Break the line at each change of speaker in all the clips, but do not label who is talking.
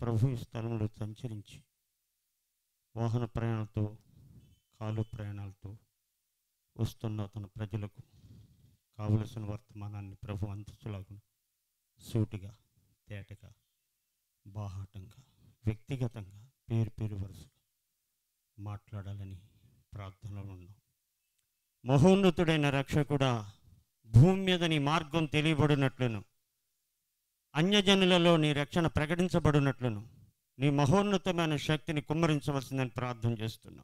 ప్రభు ఈ స్థలంలో సంచరించి వాహన ప్రయాణంతో కాలు ప్రయాణాలతో వస్తున్న తన ప్రజలకు కావలసిన వర్తమానాన్ని ప్రభు అందించలాగున సూటిగా తేటగా బాహాటంగా వ్యక్తిగతంగా పేరు పేరు వరుసగా మాట్లాడాలని ప్రార్థనలో ఉన్నాం మహోన్నతుడైన రక్షకుడా భూమి మీద నీ మార్గం తెలియబడినట్లును అన్యజనులలో నీ రక్షణ ప్రకటించబడినట్లును నీ మహోన్నతమైన శక్తిని కుమ్మరించవలసిందని ప్రార్థన చేస్తున్నాం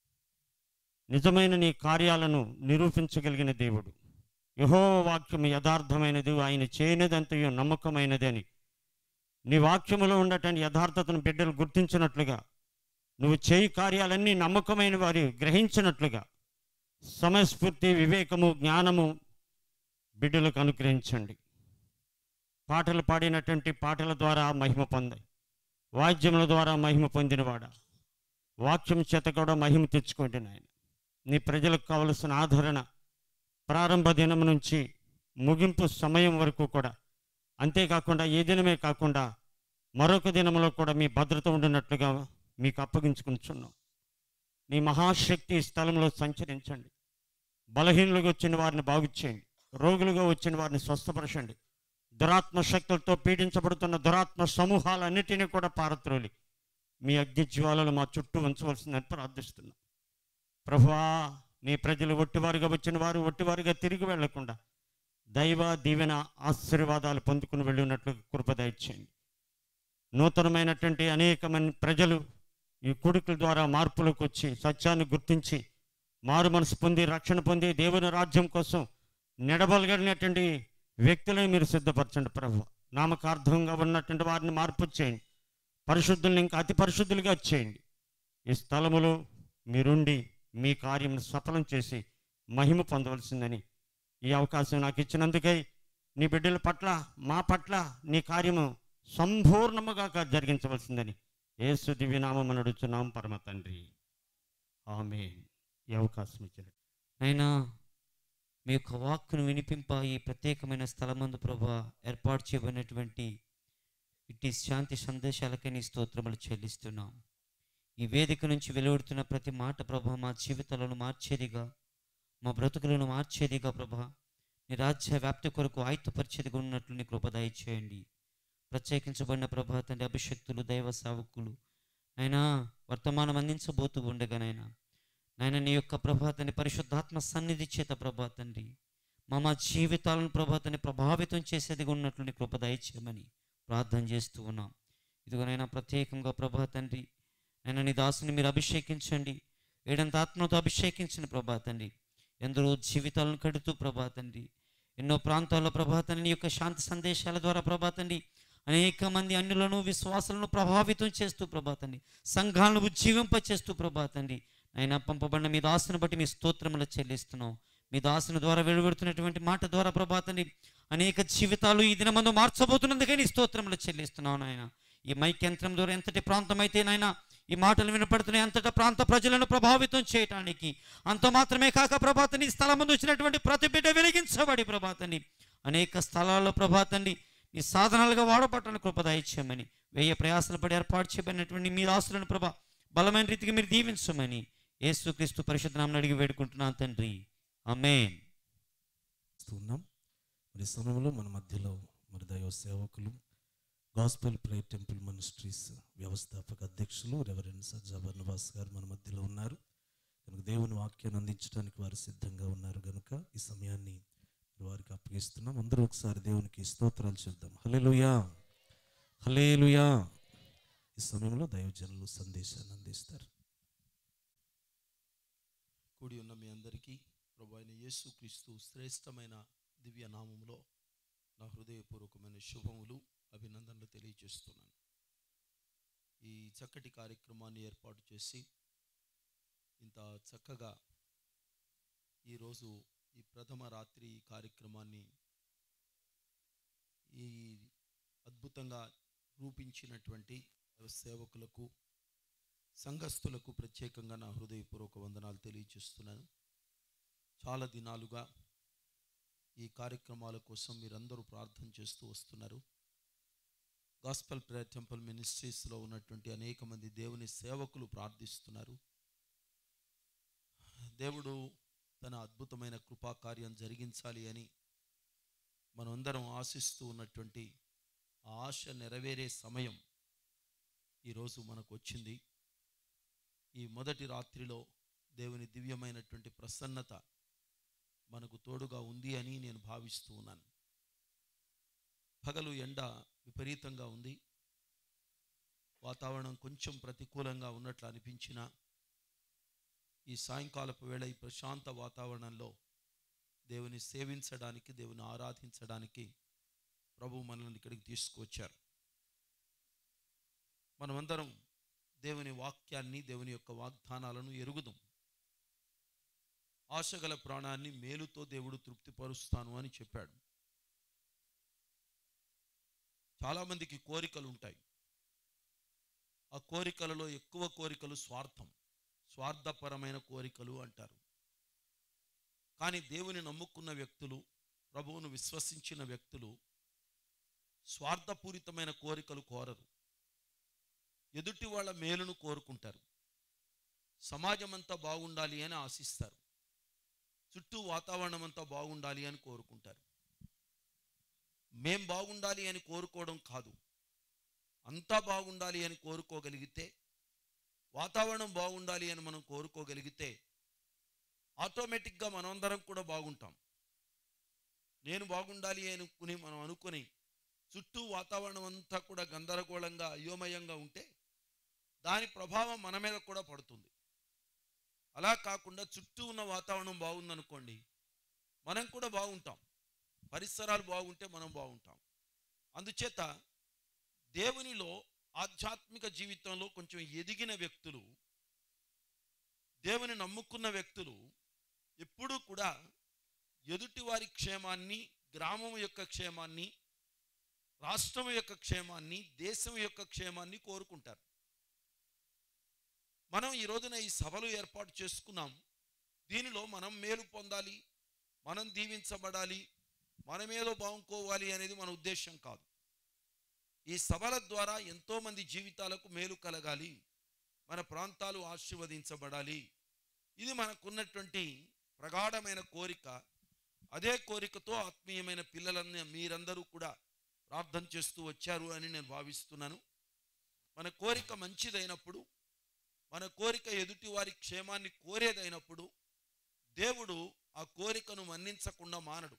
నిజమైన నీ కార్యాలను నిరూపించగలిగిన దేవుడు యహో వాక్యం యథార్థమైనది ఆయన చేయనిదంతయు నమ్మకమైనది అని నీ వాక్యములో ఉన్నటువంటి యథార్థతను బిడ్డలు గుర్తించినట్లుగా నువ్వు చేయి కార్యాలన్నీ నమ్మకమైన వారి గ్రహించినట్లుగా సమయస్ఫూర్తి వివేకము జ్ఞానము బిడ్డలకు అనుగ్రహించండి పాటలు పాడినటువంటి పాటల ద్వారా మహిమ పొందాయి వాద్యముల ద్వారా మహిమ పొందినవాడా వాక్యం చేత కూడా మహిమ తెచ్చుకోండి నాయన నీ ప్రజలకు కావలసిన ఆదరణ ప్రారంభ దినం నుంచి ముగింపు సమయం వరకు కూడా అంతేకాకుండా ఏ దినమే కాకుండా మరొక దినంలో కూడా మీ భద్రత ఉండినట్లుగా మీకు అప్పగించుకుంటున్నాం నీ మహాశక్తి ఈ స్థలంలో సంచరించండి బలహీనులుగా వచ్చిన వారిని బాగు చేయండి రోగులుగా వచ్చిన వారిని స్వస్థపరచండి దురాత్మ శక్తులతో పీడించబడుతున్న దురాత్మ సమూహాలన్నిటినీ కూడా పారత్రోలి మీ అగ్ని జ్వాలలు మా చుట్టూ ఉంచవలసిందని ప్రార్థిస్తున్నాం ప్రభువా నీ ప్రజలు ఒట్టివారుగా వచ్చిన వారు ఒట్టివారుగా తిరిగి వెళ్లకుండా దైవ దీవెన ఆశీర్వాదాలు పొందుకుని వెళ్ళినట్లు కృప దయచేయండి నూతనమైనటువంటి అనేకమైన ప్రజలు ఈ కొడుకుల ద్వారా మార్పులకు వచ్చి సత్యాన్ని గుర్తించి మారు మనసు పొంది రక్షణ పొంది దేవుని రాజ్యం కోసం నిడబలగలిగినటువంటి వ్యక్తులను మీరు సిద్ధపరచండి ప్రభు నామకార్థంగా ఉన్నటువంటి వారిని మార్పు చేయండి పరిశుద్ధుల్ని ఇంకా అతి పరిశుద్ధులుగా చేయండి ఈ స్థలములో మీరుండి మీ కార్యం సఫలం చేసి మహిమ పొందవలసిందని ఈ అవకాశం నాకు ఇచ్చినందుకై నీ బిడ్డల పట్ల మా పట్ల నీ కార్యము సంపూర్ణముగా జరిగించవలసిందని యేసు దివ్యనామం నడుచున్నాం పరమ తండ్రి ఆమె ఈ అవకాశం ఇచ్చారు
అయినా మీ యొక్క వాక్కును వినిపింప ఈ ప్రత్యేకమైన స్థలమందు ప్రభా ఏర్పాటు చేయబడినటువంటి ఇట్టి శాంతి సందేశాలకై నీ స్తోత్రములు చెల్లిస్తున్నాం ఈ వేదిక నుంచి వెలువడుతున్న ప్రతి మాట ప్రభా మా జీవితాలను మార్చేదిగా మా బ్రతుకులను మార్చేదిగా ప్రభా నీ రాజ్య వ్యాప్తి కొరకు ఆయుత్తపరిచేదిగా ఉన్నట్లు నీ కృప దయచేయండి ప్రత్యేకించబడిన ప్రభా తండ్రి అభిషక్తులు దైవ సేవకులు అయినా వర్తమానం అందించబోతూ ఉండగానైనా నాయన నీ యొక్క ప్రభాతాన్ని పరిశుద్ధాత్మ సన్నిధి చేత ప్రభా తండ్రి మా మా జీవితాలను ప్రభాతాన్ని ప్రభావితం చేసేదిగా ఉన్నట్లు నీ కృప దయచేయమని ప్రార్థన చేస్తూ ఉన్నాం ఇదిగోనైనా ప్రత్యేకంగా ప్రభా తండ్రి అయినా నీ దాసుని మీరు అభిషేకించండి ఏడంత ఆత్మతో అభిషేకించిన ప్రభా తండ్రి ఎందరో జీవితాలను కడుతూ ప్రభా తండ్రి ఎన్నో ప్రాంతాల్లో ప్రభా తండ్రి నీ యొక్క శాంతి సందేశాల ద్వారా ప్రభా తండ్రి అనేక మంది అన్యులను విశ్వాసాలను ప్రభావితం చేస్తూ ప్రభా తండ్రి సంఘాలను ఉజ్జీవింపచేస్తూ ప్రభా తండ్రి అయినా పంపబడిన మీ దాసుని బట్టి మీ స్తోత్రములు చెల్లిస్తున్నాం మీ దాసుని ద్వారా వెలువడుతున్నటువంటి మాట ద్వారా ప్రభాతండి అనేక జీవితాలు ఈ దినమందు మార్చబోతున్నందుకే నీ స్తోత్రములు చెల్లిస్తున్నావు నాయన ఈ మైక్ యంత్రం ద్వారా ఎంతటి ప్రాంతం అయితే నాయన ఈ మాటలు వినపడుతున్నాయి అంతటా ప్రాంత ప్రజలను ప్రభావితం చేయటానికి అంత మాత్రమే కాక ప్రభాతని స్థలమందు వచ్చినటువంటి ప్రతి బిడ్డ వెలిగించబడి ప్రభాతని అనేక స్థలాల్లో ప్రభాతండి నీ సాధనాలుగా వాడబట్టని కృప దయచేయమని వెయ్యి ప్రయాసలు పడి ఏర్పాటు చేయబడినటువంటి మీ ఆస్తులను ప్రభా బలమైన రీతిగా మీరు దీవించమని యేసుక్రీస్తు పరిశుద్ధ నామమున అడిగి వేడుకుంటున్నాను తండ్రి ఆమేన్
ఉన్నాం మరి ఈ సమయంలో మన మధ్యలో మరి దైవ సేవకులు గాస్పెల్ ప్రే టెంపుల్ మినిస్ట్రీస్ వ్యవస్థాపక అధ్యక్షులు రెవరెండ్ సజ్జా బర్నవాస్ గారు మన మధ్యలో ఉన్నారు కనుక దేవుని వాక్యాన్ని అందించడానికి వారు సిద్ధంగా ఉన్నారు కనుక ఈ సమయాన్ని మరి వారికి అప్పగిస్తున్నాం అందరూ ఒకసారి దేవునికి స్తోత్రాలు చెప్దాం హలేలుయా హలేలుయా ఈ సమయంలో దైవజనులు సందేశాన్ని అందిస్తారు
కూడి ఉన్న మీ అందరికీ ప్రభు అయిన యేసుక్రీస్తు శ్రేష్టమైన దివ్య నామములో నా హృదయపూర్వకమైన శుభములు అభినందనలు తెలియజేస్తున్నాను ఈ చక్కటి కార్యక్రమాన్ని ఏర్పాటు చేసి ఇంత చక్కగా ఈరోజు ఈ ప్రథమ రాత్రి కార్యక్రమాన్ని ఈ అద్భుతంగా రూపించినటువంటి సేవకులకు సంఘస్థులకు ప్రత్యేకంగా నా హృదయపూర్వక వందనాలు తెలియజేస్తున్నాను చాలా దినాలుగా ఈ కార్యక్రమాల కోసం మీరందరూ ప్రార్థన చేస్తూ వస్తున్నారు గాస్పల్ ప్రేయర్ టెంపుల్ మినిస్ట్రీస్లో ఉన్నటువంటి అనేక మంది దేవుని సేవకులు ప్రార్థిస్తున్నారు దేవుడు తన అద్భుతమైన కృపా కార్యం జరిగించాలి అని మనమందరం ఆశిస్తూ ఉన్నటువంటి ఆ ఆశ నెరవేరే సమయం ఈరోజు మనకు వచ్చింది ఈ మొదటి రాత్రిలో దేవుని దివ్యమైనటువంటి ప్రసన్నత మనకు తోడుగా ఉంది అని నేను భావిస్తూ ఉన్నాను పగలు ఎండ విపరీతంగా ఉంది వాతావరణం కొంచెం ప్రతికూలంగా ఉన్నట్లు అనిపించిన ఈ సాయంకాలపు వేళ ఈ ప్రశాంత వాతావరణంలో దేవుని సేవించడానికి దేవుని ఆరాధించడానికి ప్రభు మనల్ని ఇక్కడికి తీసుకువచ్చారు మనమందరం దేవుని వాక్యాన్ని దేవుని యొక్క వాగ్దానాలను ఎరుగుదాం ఆశగల ప్రాణాన్ని మేలుతో దేవుడు తృప్తిపరుస్తాను అని చెప్పాడు చాలామందికి కోరికలు ఉంటాయి ఆ కోరికలలో ఎక్కువ కోరికలు స్వార్థం స్వార్థపరమైన కోరికలు అంటారు కానీ దేవుని నమ్ముకున్న వ్యక్తులు ప్రభువును విశ్వసించిన వ్యక్తులు స్వార్థపూరితమైన కోరికలు కోరరు ఎదుటి వాళ్ళ మేలును కోరుకుంటారు సమాజం అంతా బాగుండాలి అని ఆశిస్తారు చుట్టూ వాతావరణం అంతా బాగుండాలి అని కోరుకుంటారు మేం బాగుండాలి అని కోరుకోవడం కాదు అంతా బాగుండాలి అని కోరుకోగలిగితే వాతావరణం బాగుండాలి అని మనం కోరుకోగలిగితే ఆటోమేటిక్గా మనమందరం కూడా బాగుంటాం నేను బాగుండాలి అనుకుని మనం అనుకుని చుట్టూ వాతావరణం అంతా కూడా గందరగోళంగా అయోమయంగా ఉంటే దాని ప్రభావం మన మీద కూడా పడుతుంది అలా కాకుండా చుట్టూ ఉన్న వాతావరణం బాగుందనుకోండి మనం కూడా బాగుంటాం పరిసరాలు బాగుంటే మనం బాగుంటాం అందుచేత దేవునిలో ఆధ్యాత్మిక జీవితంలో కొంచెం ఎదిగిన వ్యక్తులు దేవుని నమ్ముకున్న వ్యక్తులు ఎప్పుడూ కూడా ఎదుటివారి క్షేమాన్ని గ్రామం యొక్క క్షేమాన్ని రాష్ట్రం యొక్క క్షేమాన్ని దేశం యొక్క క్షేమాన్ని కోరుకుంటారు మనం ఈ రోజున ఈ సభలు ఏర్పాటు చేసుకున్నాం దీనిలో మనం మేలు పొందాలి మనం దీవించబడాలి మనమేదో బాగుకోవాలి అనేది మన ఉద్దేశం కాదు ఈ సభల ద్వారా ఎంతోమంది జీవితాలకు మేలు కలగాలి మన ప్రాంతాలు ఆశీర్వదించబడాలి ఇది మనకున్నటువంటి ప్రగాఢమైన కోరిక అదే కోరికతో ఆత్మీయమైన పిల్లలన్నీ మీరందరూ కూడా ప్రార్థన చేస్తూ వచ్చారు అని నేను భావిస్తున్నాను మన కోరిక మంచిదైనప్పుడు మన కోరిక ఎదుటి వారి క్షేమాన్ని కోరేదైనప్పుడు దేవుడు ఆ కోరికను మన్నించకుండా మానడు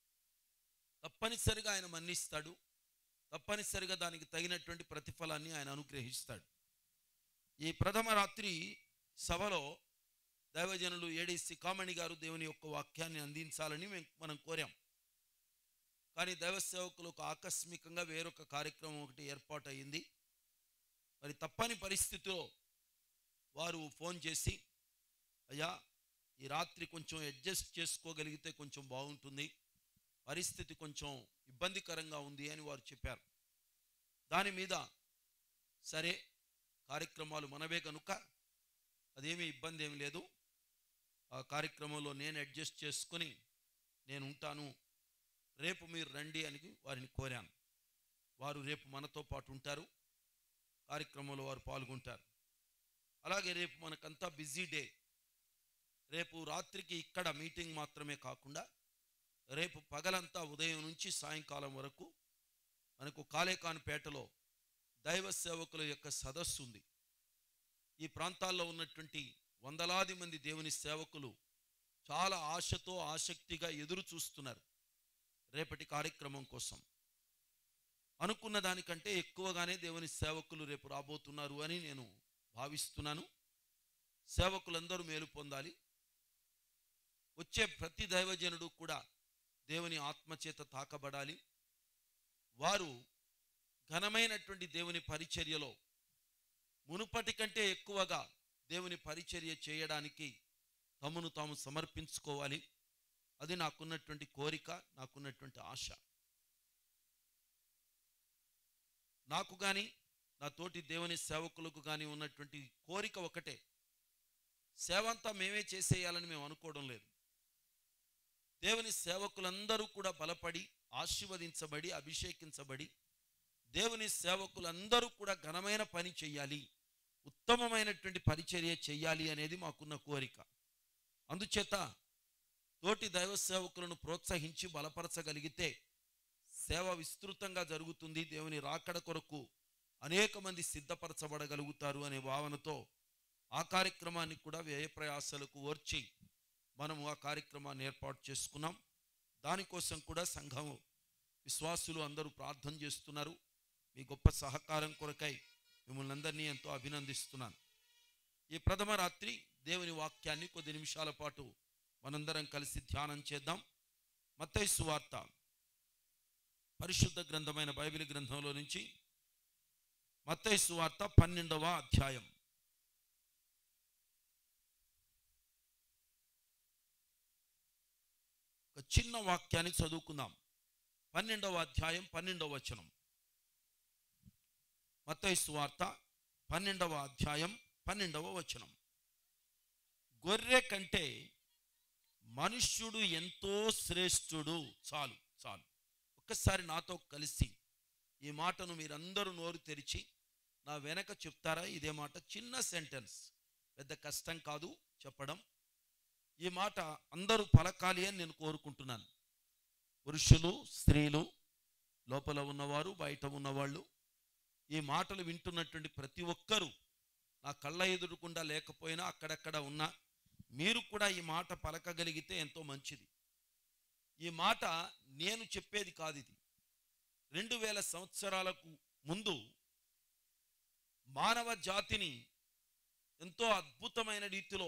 తప్పనిసరిగా ఆయన మన్నిస్తాడు తప్పనిసరిగా దానికి తగినటువంటి ప్రతిఫలాన్ని ఆయన అనుగ్రహిస్తాడు ఈ ప్రథమ రాత్రి సభలో దైవజనులు ఏడీసీ కామణి గారు దేవుని యొక్క వాక్యాన్ని అందించాలని మేము మనం కోరాం కానీ దైవ సేవకులకు ఆకస్మికంగా వేరొక కార్యక్రమం ఒకటి ఏర్పాటు అయ్యింది మరి తప్పని పరిస్థితిలో వారు ఫోన్ చేసి అయ్యా ఈ రాత్రి కొంచెం అడ్జస్ట్ చేసుకోగలిగితే కొంచెం బాగుంటుంది పరిస్థితి కొంచెం ఇబ్బందికరంగా ఉంది అని వారు చెప్పారు దాని మీద సరే కార్యక్రమాలు మనవే కనుక అదేమీ ఇబ్బంది ఏమి లేదు ఆ కార్యక్రమంలో నేను అడ్జస్ట్ చేసుకొని నేను ఉంటాను రేపు మీరు రండి అని వారిని కోరాను వారు రేపు మనతో పాటు ఉంటారు కార్యక్రమంలో వారు పాల్గొంటారు అలాగే రేపు మనకంతా బిజీ డే రేపు రాత్రికి ఇక్కడ మీటింగ్ మాత్రమే కాకుండా రేపు పగలంతా ఉదయం నుంచి సాయంకాలం వరకు మనకు కాలేకాన్పేటలో దైవ సేవకుల యొక్క సదస్సు ఉంది ఈ ప్రాంతాల్లో ఉన్నటువంటి వందలాది మంది దేవుని సేవకులు చాలా ఆశతో ఆసక్తిగా ఎదురు చూస్తున్నారు రేపటి కార్యక్రమం కోసం అనుకున్న దానికంటే ఎక్కువగానే దేవుని సేవకులు రేపు రాబోతున్నారు అని నేను భావిస్తున్నాను సేవకులందరూ మేలు పొందాలి వచ్చే ప్రతి దైవజనుడు కూడా దేవుని ఆత్మచేత తాకబడాలి వారు ఘనమైనటువంటి దేవుని పరిచర్యలో మునుపటి కంటే ఎక్కువగా దేవుని పరిచర్య చేయడానికి తమను తాము సమర్పించుకోవాలి అది నాకున్నటువంటి కోరిక నాకున్నటువంటి ఆశ నాకు కానీ నా తోటి దేవుని సేవకులకు కానీ ఉన్నటువంటి కోరిక ఒకటే సేవ అంతా మేమే చేసేయాలని మేము అనుకోవడం లేదు దేవుని సేవకులందరూ కూడా బలపడి ఆశీర్వదించబడి అభిషేకించబడి దేవుని సేవకులందరూ కూడా ఘనమైన పని చేయాలి ఉత్తమమైనటువంటి పరిచర్య చేయాలి అనేది మాకున్న కోరిక అందుచేత తోటి దైవ సేవకులను ప్రోత్సహించి బలపరచగలిగితే సేవ విస్తృతంగా జరుగుతుంది దేవుని రాకడ కొరకు అనేక మంది సిద్ధపరచబడగలుగుతారు అనే భావనతో ఆ కార్యక్రమాన్ని కూడా వ్యయ ప్రయాసాలకు ఓర్చి మనము ఆ కార్యక్రమాన్ని ఏర్పాటు చేసుకున్నాం దానికోసం కూడా సంఘం విశ్వాసులు అందరూ ప్రార్థన చేస్తున్నారు మీ గొప్ప సహకారం కొరకై మిమ్మల్ని అందరినీ ఎంతో అభినందిస్తున్నాను ఈ ప్రథమ రాత్రి దేవుని వాక్యాన్ని కొద్ది నిమిషాల పాటు మనందరం కలిసి ధ్యానం చేద్దాం మత్తయి సువార్త పరిశుద్ధ గ్రంథమైన బైబిల్ గ్రంథంలో నుంచి మత్తయి సువార్త పన్నెండవ అధ్యాయం ఒక చిన్న వాక్యాన్ని చదువుకుందాం పన్నెండవ అధ్యాయం పన్నెండవ వచనం మత్తయి సువార్త పన్నెండవ అధ్యాయం పన్నెండవ వచనం గొర్రె కంటే మనుష్యుడు ఎంతో శ్రేష్ఠుడు చాలు చాలు ఒక్కసారి నాతో కలిసి ఈ మాటను మీరందరూ నోరు తెరిచి నా వెనక చెప్తారా ఇదే మాట చిన్న సెంటెన్స్ పెద్ద కష్టం కాదు చెప్పడం ఈ మాట అందరూ పలకాలి అని నేను కోరుకుంటున్నాను పురుషులు స్త్రీలు లోపల ఉన్నవారు బయట ఉన్నవాళ్ళు ఈ మాటలు వింటున్నటువంటి ప్రతి ఒక్కరూ నా కళ్ళ ఎదురుకుండా లేకపోయినా అక్కడక్కడ ఉన్నా మీరు కూడా ఈ మాట పలకగలిగితే ఎంతో మంచిది ఈ మాట నేను చెప్పేది కాదు ఇది రెండు వేల సంవత్సరాలకు ముందు మానవ జాతిని ఎంతో అద్భుతమైన రీతిలో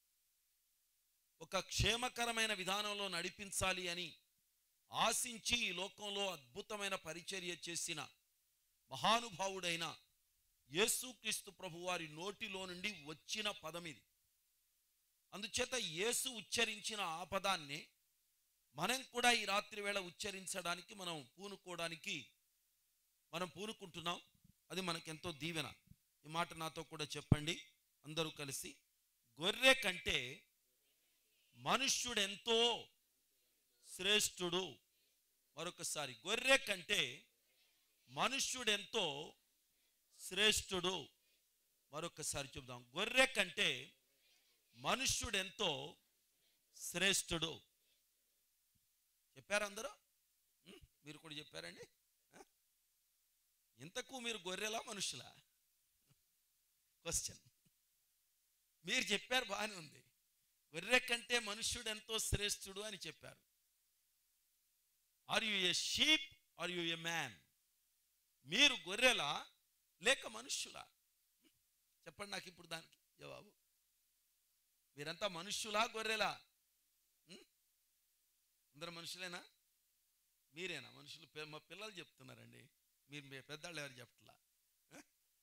ఒక క్షేమకరమైన విధానంలో నడిపించాలి అని ఆశించి ఈ లోకంలో అద్భుతమైన పరిచర్య చేసిన మహానుభావుడైన యేసుక్రీస్తు ప్రభువారి నోటిలో నుండి వచ్చిన పదం ఇది అందుచేత యేసు ఉచ్చరించిన ఆ పదాన్ని మనం కూడా ఈ రాత్రి వేళ ఉచ్చరించడానికి మనం పూనుకోవడానికి మనం పూనుకుంటున్నాం అది మనకెంతో దీవెన ఈ మాట నాతో కూడా చెప్పండి అందరూ కలిసి గొర్రె కంటే మనుష్యుడెంతో శ్రేష్ఠుడు మరొకసారి గొర్రె కంటే మనుష్యుడెంతో శ్రేష్ఠుడు మరొకసారి చెప్దాం గొర్రె కంటే మనుష్యుడెంతో శ్రేష్ఠుడు చెప్పారా అందరూ ఉం? మీరు కూడా చెప్పారండి ఆ? ఇంతకు మీరు గొర్రెలా మనుషులా క్వశ్చన్ మీరు చెప్పారు బాగానే ఉంది గొర్రె కంటే మనుష్యుడు ఎంతో శ్రేష్ఠుడు అని చెప్పారు are you a sheep are you a man మీరు గొర్రెలా లేక మనుష్యులా చెప్పండి నాకు ఇప్పుడు దానికి జవాబు మీరంతా మనుష్యులా గొర్రెలా ఉం? అందరు మనుషులేనా మీరేనా మనుషులు పి- మా పిల్లలు చెప్తున్నారండి మీరు మీ పెద్దవాళ్ళు ఎవరు చెప్పట్లా ఆ?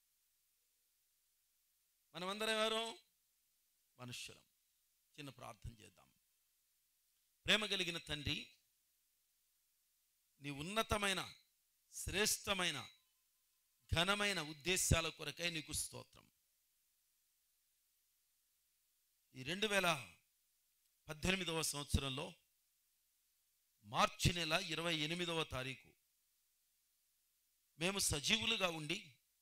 మనమందరం ఎవరు మనుష్యులం చిన్న ప్రార్థన చేద్దాం ప్రేమ కలిగిన తండ్రి నీ ఉన్నతమైన శ్రేష్టమైన ఘనమైన ఉద్దేశాల కొరకై నీకు స్తోత్రం ఈ రెండు వేల పద్దెనిమిదవ సంవత్సరంలో మార్చి నెల ఇరవై ఎనిమిదవ తారీఖు మేము సజీవులుగా ఉండి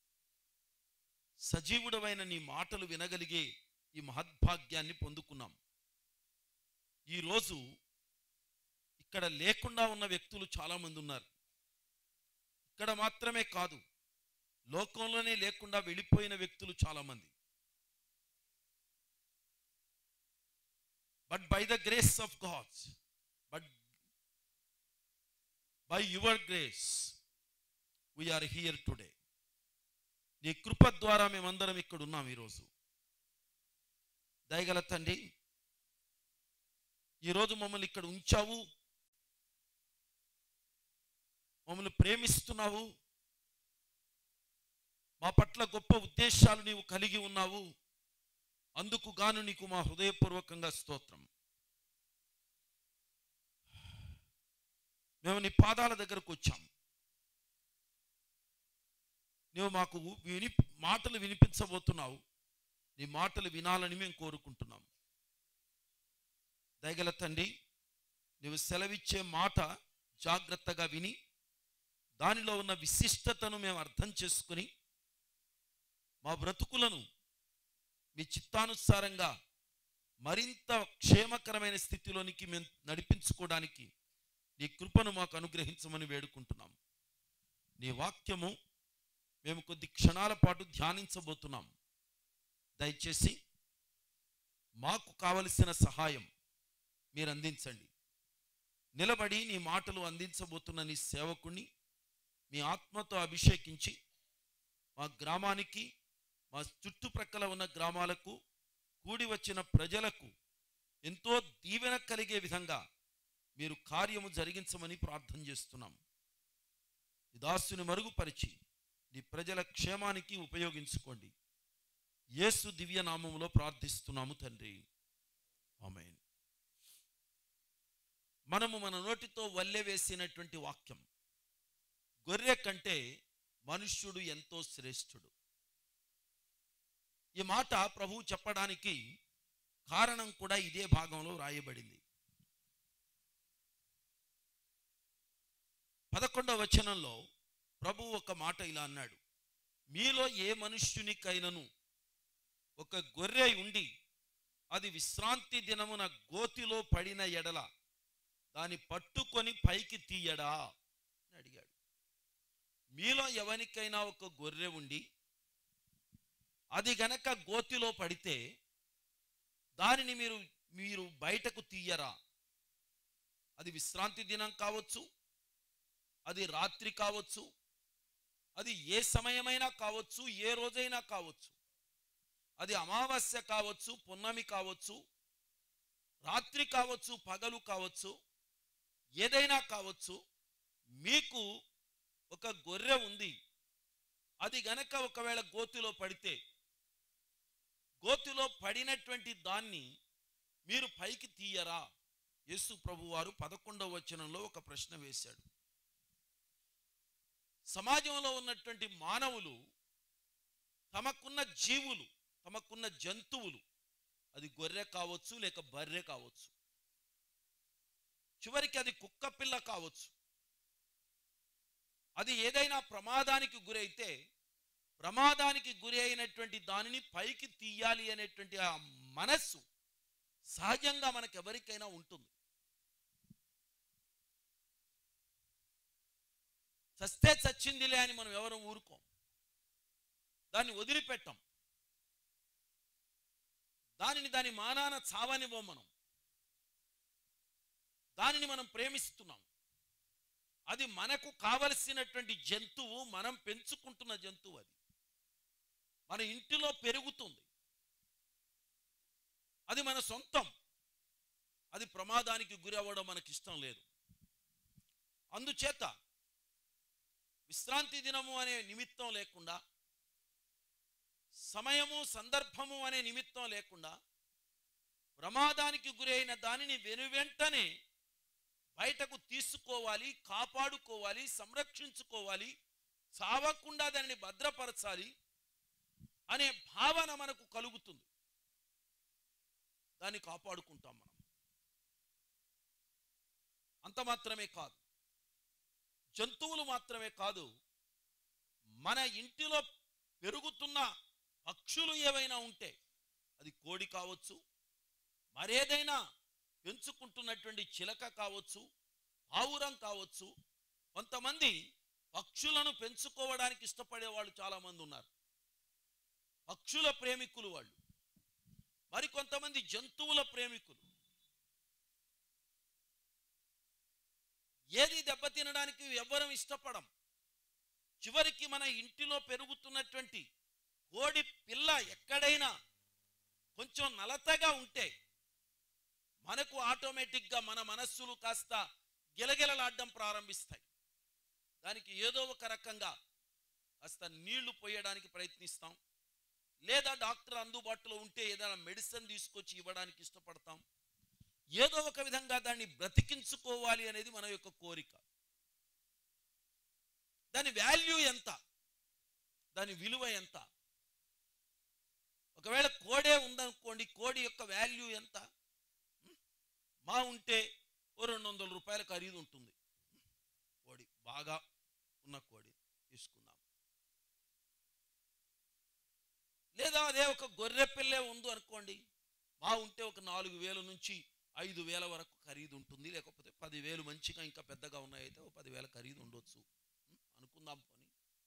సజీవుడమైన నీ మాటలు వినగలిగే ఈ మహద్భాగ్యాన్ని పొందుకున్నాం ఈరోజు ఇక్కడ లేకుండా ఉన్న వ్యక్తులు చాలామంది ఉన్నారు ఇక్కడ మాత్రమే కాదు లోకంలోనే లేకుండా వెళ్ళిపోయిన వ్యక్తులు చాలామంది but by the grace of God but by your grace we are here today నీ కృప ద్వారా మేమందరం ఇక్కడ ఉన్నాం ఈరోజు దయగల తండ్రి ఈరోజు మమ్మల్ని ఇక్కడ ఉంచావు మమ్మల్ని ప్రేమిస్తున్నావు మా పట్ల గొప్ప ఉద్దేశాలు నీవు కలిగి ఉన్నావు అందుకు గాను నీకు మా హృదయపూర్వకంగా స్తోత్రం మేము నీ పాదాల దగ్గరకు వచ్చాం నువ్వు మాకు విని మాటలు వినిపించబోతున్నావు నీ మాటలు వినాలని మేము కోరుకుంటున్నాం దయగల తండ్రి నువ్వు సెలవిచ్చే మాట జాగ్రత్తగా విని దానిలో ఉన్న విశిష్టతను మేము అర్థం చేసుకుని మా బ్రతుకులను మీ చిత్తానుసారంగా మరింత క్షేమకరమైన స్థితిలోనికి మేము నడిపించుకోవడానికి నీ కృపను మాకు అనుగ్రహించమని వేడుకుంటున్నాం నీ వాక్యము మేము కొద్ది క్షణాల పాటు ధ్యానించబోతున్నాం దయచేసి మాకు కావలసిన సహాయం మీరు అందించండి నిలబడి నీ మాటలు అందించబోతున్న నీ సేవకుణ్ణి మీ ఆత్మతో అభిషేకించి మా గ్రామానికి మా చుట్టుప్రక్కల ఉన్న గ్రామాలకు కూడి వచ్చిన ప్రజలకు ఎంతో దీవెన కలిగే విధంగా మీరు కార్యము జరిగించమని ప్రార్థన చేస్తున్నాం ఈ దాసుని మరుగుపరిచి నీ ప్రజల క్షేమానికి ఉపయోగించుకోండి యేసు దివ్య నామములో ప్రార్థిస్తున్నాము తండ్రి ఆమేన్ మనము మన నోటితో వల్లె వేసినటువంటి వాక్యం గొర్రె కంటే మనుష్యుడు ఎంతో శ్రేష్ఠుడు ఈ మాట ప్రభువు చెప్పడానికి కారణం కూడా ఇదే భాగంలో రాయబడింది పదకొండవ వచనంలో ప్రభు ఒక మాట ఇలా అన్నాడు మీలో ఏ మనుష్యునికైనను ఒక గొర్రె ఉండి అది విశ్రాంతి దినమున గోతిలో పడిన ఎడల దాన్ని పట్టుకొని పైకి తీయడా అని అడిగాడు మీలో ఎవరికైనా ఒక గొర్రె ఉండి అది గనక గోతిలో పడితే దానిని మీరు మీరు బయటకు తీయరా అది విశ్రాంతి దినం కావచ్చు అది రాత్రి కావచ్చు అది ఏ సమయమైనా కావచ్చు ఏ రోజైనా కావచ్చు అది అమావాస్య కావచ్చు పున్నమి కావచ్చు రాత్రి కావచ్చు పగలు కావచ్చు ఏదైనా కావచ్చు మీకు ఒక గొర్రె ఉంది అది గనక ఒకవేళ గోతిలో పడితే గోతిలో పడినటువంటి దాన్ని మీరు పైకి తీయరా యేసు ప్రభువారు పదకొండవ వచనంలో ఒక ప్రశ్న వేశాడు సమాజంలో ఉన్నటువంటి మానవులు తమకున్న జీవులు తమకున్న జంతువులు అది గొర్రె కావచ్చు లేక బర్రె కావచ్చు చివరికి అది కుక్క పిల్ల కావచ్చు అది ఏదైనా ప్రమాదానికి గురైతే ప్రమాదానికి గురి అయినటువంటి దానిని పైకి తీయాలి అనేటువంటి ఆ మనస్సు సహజంగా మనకెవరికైనా ఉంటుంది చస్తే చచ్చిందిలే అని మనం ఎవరు ఊరుకోం దాన్ని వదిలిపెట్టాం దానిని దాని మానాన చావనివ్వం మనం దానిని మనం ప్రేమిస్తున్నాం అది మనకు కావలసినటువంటి జంతువు మనం పెంచుకుంటున్న జంతువు అది మన ఇంటిలో పెరుగుతుంది అది మన సొంతం అది ప్రమాదానికి గురి అవ్వడం మనకి ఇష్టం లేదు అందుచేత విశ్రాంతి దినము అనే నిమిత్తం లేకుండా సమయము సందర్భము అనే నిమిత్తం లేకుండా ప్రమాదానికి గురైన దానిని వెనువెంటనే బయటకు తీసుకోవాలి కాపాడుకోవాలి సంరక్షించుకోవాలి చావకుండా దానిని భద్రపరచాలి అనే భావన మనకు కలుగుతుంది దాన్ని కాపాడుకుంటాం మనం అంత మాత్రమే కాదు జంతువులు మాత్రమే కాదు మన ఇంటిలో పెరుగుతున్న పక్షులు ఏవైనా ఉంటే అది కోడి కావచ్చు మరేదైనా పెంచుకుంటున్నటువంటి చిలక కావచ్చు పావురం కావచ్చు కొంతమంది పక్షులను పెంచుకోవడానికి ఇష్టపడే వాళ్ళు చాలామంది ఉన్నారు పక్షుల ప్రేమికులు వాళ్ళు మరి కొంతమంది జంతువుల ప్రేమికులు ఏది దెబ్బతినడానికి ఎవ్వరం ఇష్టపడం చివరికి మన ఇంటిలో పెరుగుతున్నటువంటి కోడి పిల్ల ఎక్కడైనా కొంచెం నలతగా ఉంటే మనకు ఆటోమేటిక్గా మన మనస్సులు కాస్త గిలగిలలాడడం ప్రారంభిస్తాయి దానికి ఏదో ఒక రకంగా కాస్త నీళ్లు పోయడానికి ప్రయత్నిస్తాం లేదా డాక్టర్ అందుబాటులో ఉంటే ఏదైనా మెడిసిన్ తీసుకొచ్చి ఇవ్వడానికి ఇష్టపడతాం ఏదో ఒక విధంగా దాన్ని బ్రతికించుకోవాలి అనేది మన యొక్క కోరిక దాని వాల్యూ ఎంత దాని విలువ ఎంత ఒకవేళ కోడే ఉందనుకోండి కోడి యొక్క వాల్యూ ఎంత ఉం? మా ఉంటే ఓ రెండు వందల రూపాయల ఖరీదు ఉంటుంది కోడి బాగా ఉన్న కోడి తీసుకుందాం లేదా అదే ఒక గొర్రె పిల్లే ఉంది అనుకోండి బాగుంటే ఒక నాలుగు వేల నుంచి ఐదు వేల వరకు ఖరీదు ఉంటుంది లేకపోతే పదివేలు మంచిగా ఇంకా పెద్దగా ఉన్నాయైతే ఒక పదివేల ఖరీదు ఉండొచ్చు ఉం? అనుకుందాం పోనీ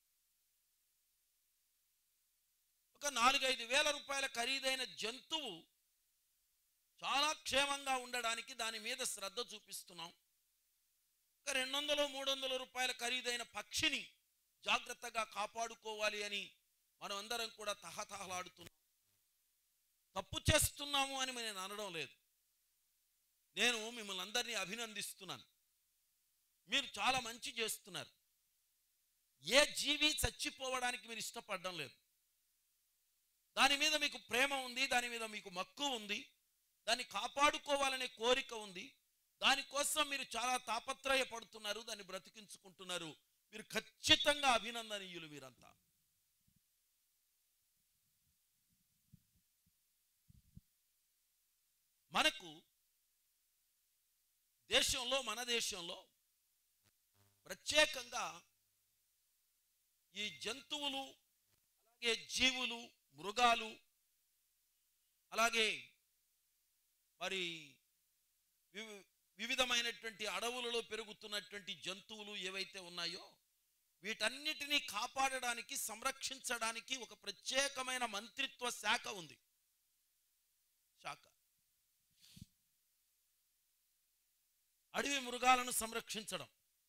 ఒక నాలుగైదు వేల రూపాయల ఖరీదైన జంతువు చాలా క్షేమంగా ఉండడానికి దాని మీద శ్రద్ధ చూపిస్తున్నాం ఒక రెండు వందలు మూడు వందల రూపాయల ఖరీదైన పక్షిని జాగ్రత్తగా కాపాడుకోవాలి అని మనం అందరం కూడా తహతహలాడుతున్నాం తప్పు చేస్తున్నాము అని నేను అనడం లేదు నేను మిమ్మల్ని అందరినీ అభినందిస్తున్నాను మీరు చాలా మంచి చేస్తున్నారు ఏ జీవి చచ్చిపోవడానికి మీరు ఇష్టపడడం లేదు దాని మీద మీకు ప్రేమ ఉంది దాని మీద మీకు మక్కువ ఉంది దాన్ని కాపాడుకోవాలనే కోరిక ఉంది దానికోసం మీరు చాలా తాపత్రయపడుతున్నారు దాన్ని బ్రతికించుకుంటున్నారు మీరు ఖచ్చితంగా అభినందనీయులు మీరంతా మనకు దేశంలో మన దేశంలో ప్రత్యేకంగా ఈ జంతువులు అలాగే జీవులు మృగాలు అలాగే మరి వివి- వివిధమైనటువంటి అడవులలో పెరుగుతున్నటువంటి జంతువులు ఏవైతే ఉన్నాయో వీటన్నిటినీ కాపాడడానికి సంరక్షించడానికి ఒక ప్రత్యేకమైన మంత్రిత్వ శాఖ ఉంది శాఖ అడవి మృగాలను సంరక్షించడం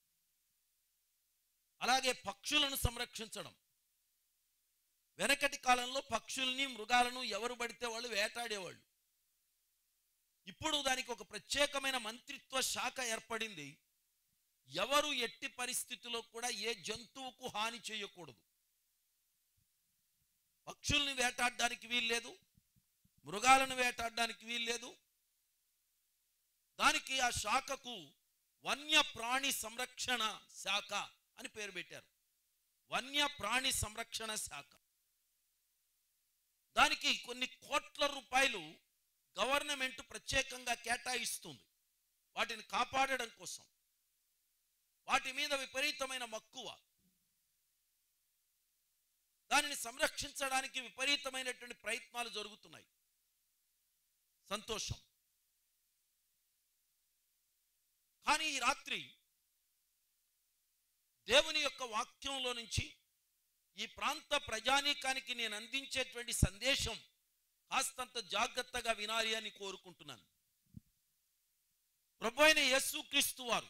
అలాగే పక్షులను సంరక్షించడం వెనకటి కాలంలో పక్షుల్ని మృగాలను ఎవరు పడితే వాళ్ళు వేటాడేవాళ్ళు ఇప్పుడు దానికి ఒక ప్రత్యేకమైన మంత్రిత్వ శాఖ ఏర్పడింది ఎవరు ఎట్టి పరిస్థితిలో కూడా ఏ జంతువుకు హాని చేయకూడదు పక్షుల్ని వేటాడడానికి వీల్లేదు మృగాలను వేటాడడానికి వీల్లేదు దానికి ఆ శాఖకు వన్య ప్రాణి సంరక్షణ శాఖ అని పేరు పెట్టారు వన్య ప్రాణి సంరక్షణ శాఖ దానికి కొన్ని కోట్ల రూపాయలు గవర్నమెంట్ ప్రత్యేకంగా కేటాయిస్తుంది వాటిని కాపాడడం కోసం వాటి మీద విపరీతమైన మక్కువ దానిని సంరక్షించడానికి విపరీతమైనటువంటి ప్రయత్నాలు జరుగుతున్నాయి సంతోషం కానీ ఈ రాత్రి దేవుని యొక్క వాక్యంలో నుంచి ఈ ప్రాంత ప్రజానీకానికి నేను అందించేటువంటి సందేశం కాస్తంత జాగ్రత్తగా వినాలి అని కోరుకుంటున్నాను ప్రభు అయిన యేసుక్రీస్తు వారు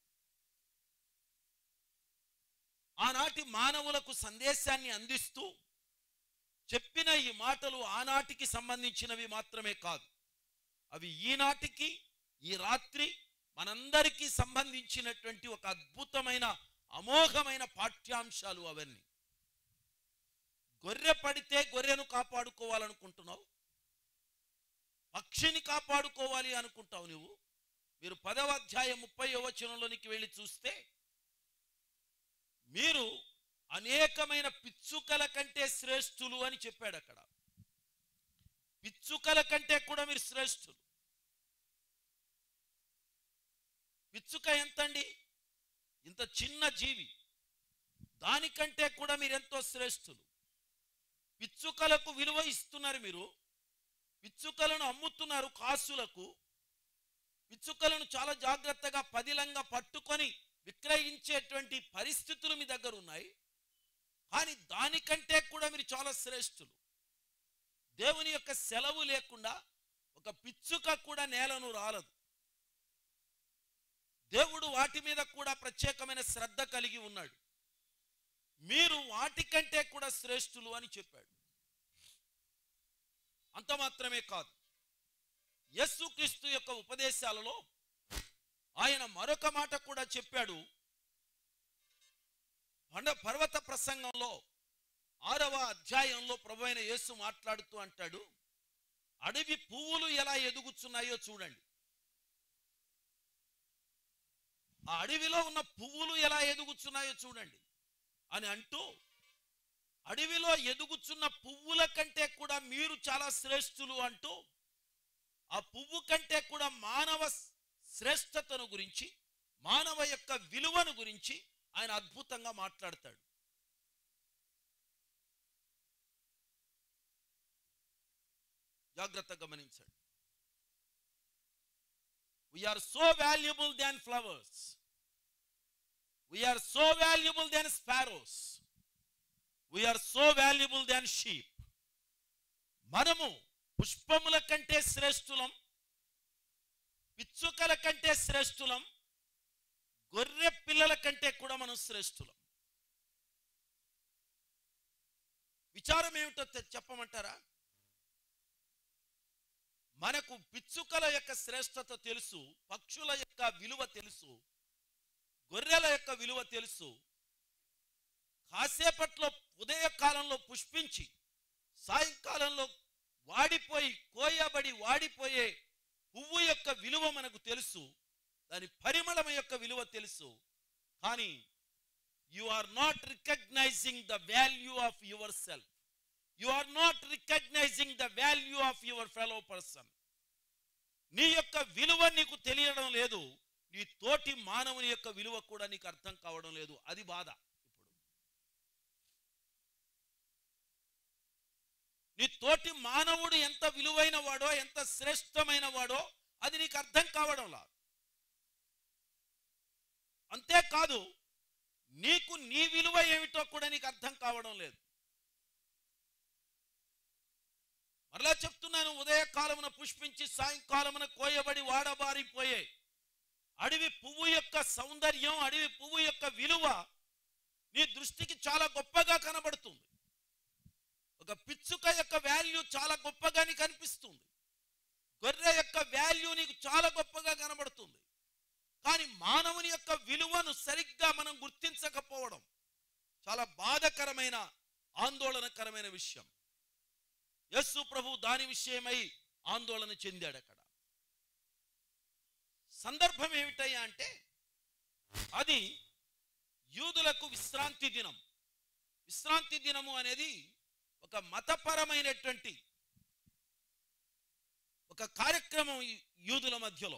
ఆనాటి మానవులకు సందేశాన్ని అందిస్తూ చెప్పిన ఈ మాటలు ఆనాటికి సంబంధించినవి మాత్రమే కాదు అవి ఈనాటికి ఈ రాత్రి మనందరికీ సంబంధించినటువంటి ఒక అద్భుతమైన అమోఘమైన పాఠ్యాంశాలు అవన్నీ గొర్రె పడితే గొర్రెను కాపాడుకోవాలనుకుంటున్నావు పక్షిని కాపాడుకోవాలి అనుకుంటావు నువ్వు మీరు పదవ అధ్యాయం ముప్పై వచనంలోనికి వెళ్ళి చూస్తే మీరు అనేకమైన పిచ్చుకల కంటే శ్రేష్ఠులు అని చెప్పాడు అక్కడ పిచ్చుకల కంటే కూడా మీరు శ్రేష్ఠులు పిచ్చుక ఎంతండి ఇంత చిన్న జీవి దానికంటే కూడా మీరు ఎంతో శ్రేష్ఠులు పిచ్చుకలకు విలువ ఇస్తున్నారు మీరు పిచ్చుకలను అమ్ముతున్నారు కాసులకు పిచ్చుకలను చాలా జాగ్రత్తగా పదిలంగా పట్టుకొని విక్రయించేటువంటి పరిస్థితులు మీ దగ్గర ఉన్నాయి కానీ దానికంటే కూడా మీరు చాలా శ్రేష్ఠులు దేవుని యొక్క సెలవు లేకుండా ఒక పిచ్చుక కూడా నేలను రాలదు దేవుడు వాటి మీద కూడా ప్రత్యేకమైన శ్రద్ధ కలిగి ఉన్నాడు మీరు వాటికంటే కూడా శ్రేష్ఠులు అని చెప్పాడు అంత మాత్రమే కాదు యేసుక్రీస్తు యొక్క ఉపదేశాలలో ఆయన మరొక మాట కూడా చెప్పాడు పండ పర్వత ప్రసంగంలో ఆరవ అధ్యాయంలో ప్రభు అయిన యేసు మాట్లాడుతూ అంటాడు అడవి పువ్వులు ఎలా ఎదుగుతున్నాయో చూడండి ఆ అడవిలో ఉన్న పువ్వులు ఎలా ఎదుగుతున్నాయో చూడండి అని అంటూ అడవిలో ఎదుగుచున్న పువ్వుల కంటే కూడా మీరు చాలా శ్రేష్ఠులు అంటూ ఆ పువ్వు కంటే కూడా మానవ శ్రేష్టతను గురించి మానవ యొక్క విలువను గురించి ఆయన అద్భుతంగా మాట్లాడతాడు జాగ్రత్త గమనించండి we are so valuable than flowers we are so valuable than sparrows we are so valuable than sheep మనము పుష్పముల కంటే శ్రేష్ఠులం పిచ్చుకల కంటే శ్రేష్ఠులం గొర్రె పిల్లల కంటే కూడా మనం శ్రేష్ఠులం విచారం ఏమిటో తె- చెప్పమంటారా మనకు పిచ్చుకల యొక్క శ్రేష్టత తెలుసు పక్షుల యొక్క విలువ తెలుసు గొర్రెల యొక్క విలువ తెలుసు కాసేపట్లో ఉదయకాలంలో పుష్పించి సాయంకాలంలో వాడిపోయి కోయబడి వాడిపోయే పువ్వు యొక్క విలువ మనకు తెలుసు దాని పరిమళం యొక్క విలువ తెలుసు కానీ you are not recognising the value of yourself you are not recognising the value of your fellow person నీ యొక్క విలువ నీకు తెలియడం లేదు నీ తోటి మానవుని యొక్క విలువ కూడా నీకు అర్థం కావడం లేదు అది బాధ ఇప్పుడు నీ తోటి మానవుడు ఎంత విలువైన వాడో ఎంత శ్రేష్టమైన వాడో అది నీకు అర్థం కావడంలా అంతేకాదు నీకు నీ విలువ ఏమిటో కూడా నీకు అర్థం కావడం లేదు మరలా చెప్తున్నాను ఉదయకాలమున పుష్పించి సాయంకాలమున కోయబడి వాడబారిపోయే అడవి పువ్వు యొక్క సౌందర్యం అడవి పువ్వు యొక్క విలువ నీ దృష్టికి చాలా గొప్పగా కనబడుతుంది ఒక పిచ్చుక యొక్క వాల్యూ చాలా గొప్పగా నీకు అనిపిస్తుంది గొర్రె యొక్క వాల్యూ నీకు చాలా గొప్పగా కనబడుతుంది కానీ మానవుని యొక్క విలువను సరిగ్గా మనం గుర్తించకపోవడం చాలా బాధకరమైన ఆందోళనకరమైన విషయం యస్సు ప్రభు దాని విషయమై ఆందోళన చెందాడు అక్కడ సందర్భం ఏమిటయ్యా అంటే అది యూదులకు విశ్రాంతి దినం విశ్రాంతి దినము అనేది ఒక మతపరమైనటువంటి ఒక కార్యక్రమం ఈ యూదుల మధ్యలో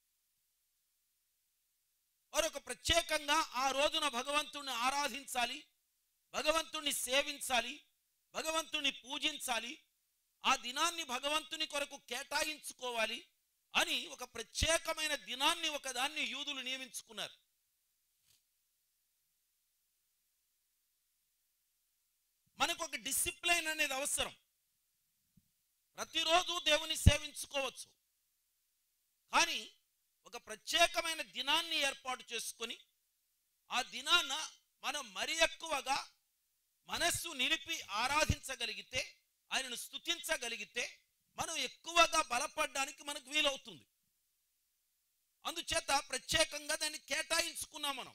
వారు ఒక ప్రత్యేకంగా ఆ రోజున భగవంతుణ్ణి ఆరాధించాలి భగవంతుణ్ణి సేవించాలి భగవంతుణ్ణి పూజించాలి ఆ దినాన్ని భగవంతుని కొరకు కేటాయించుకోవాలి అని ఒక ప్రత్యేకమైన దినాన్ని ఒక దాన్ని యూదులు నియమించుకున్నారు మనకు ఒక డిసిప్లైన్ అనేది అవసరం ప్రతిరోజు దేవుని సేవించుకోవచ్చు కానీ ఒక ప్రత్యేకమైన దినాన్ని ఏర్పాటు చేసుకొని ఆ దినాన మనం మరి ఎక్కువగా మనస్సు నిలిపి ఆరాధించగలిగితే ఆయనను స్తుతించగలిగితే మనం ఎక్కువగా బలపడడానికి మనకు వీలవుతుంది అందుచేత ప్రత్యేకంగా దాన్ని కేటాయించుకున్నాం మనం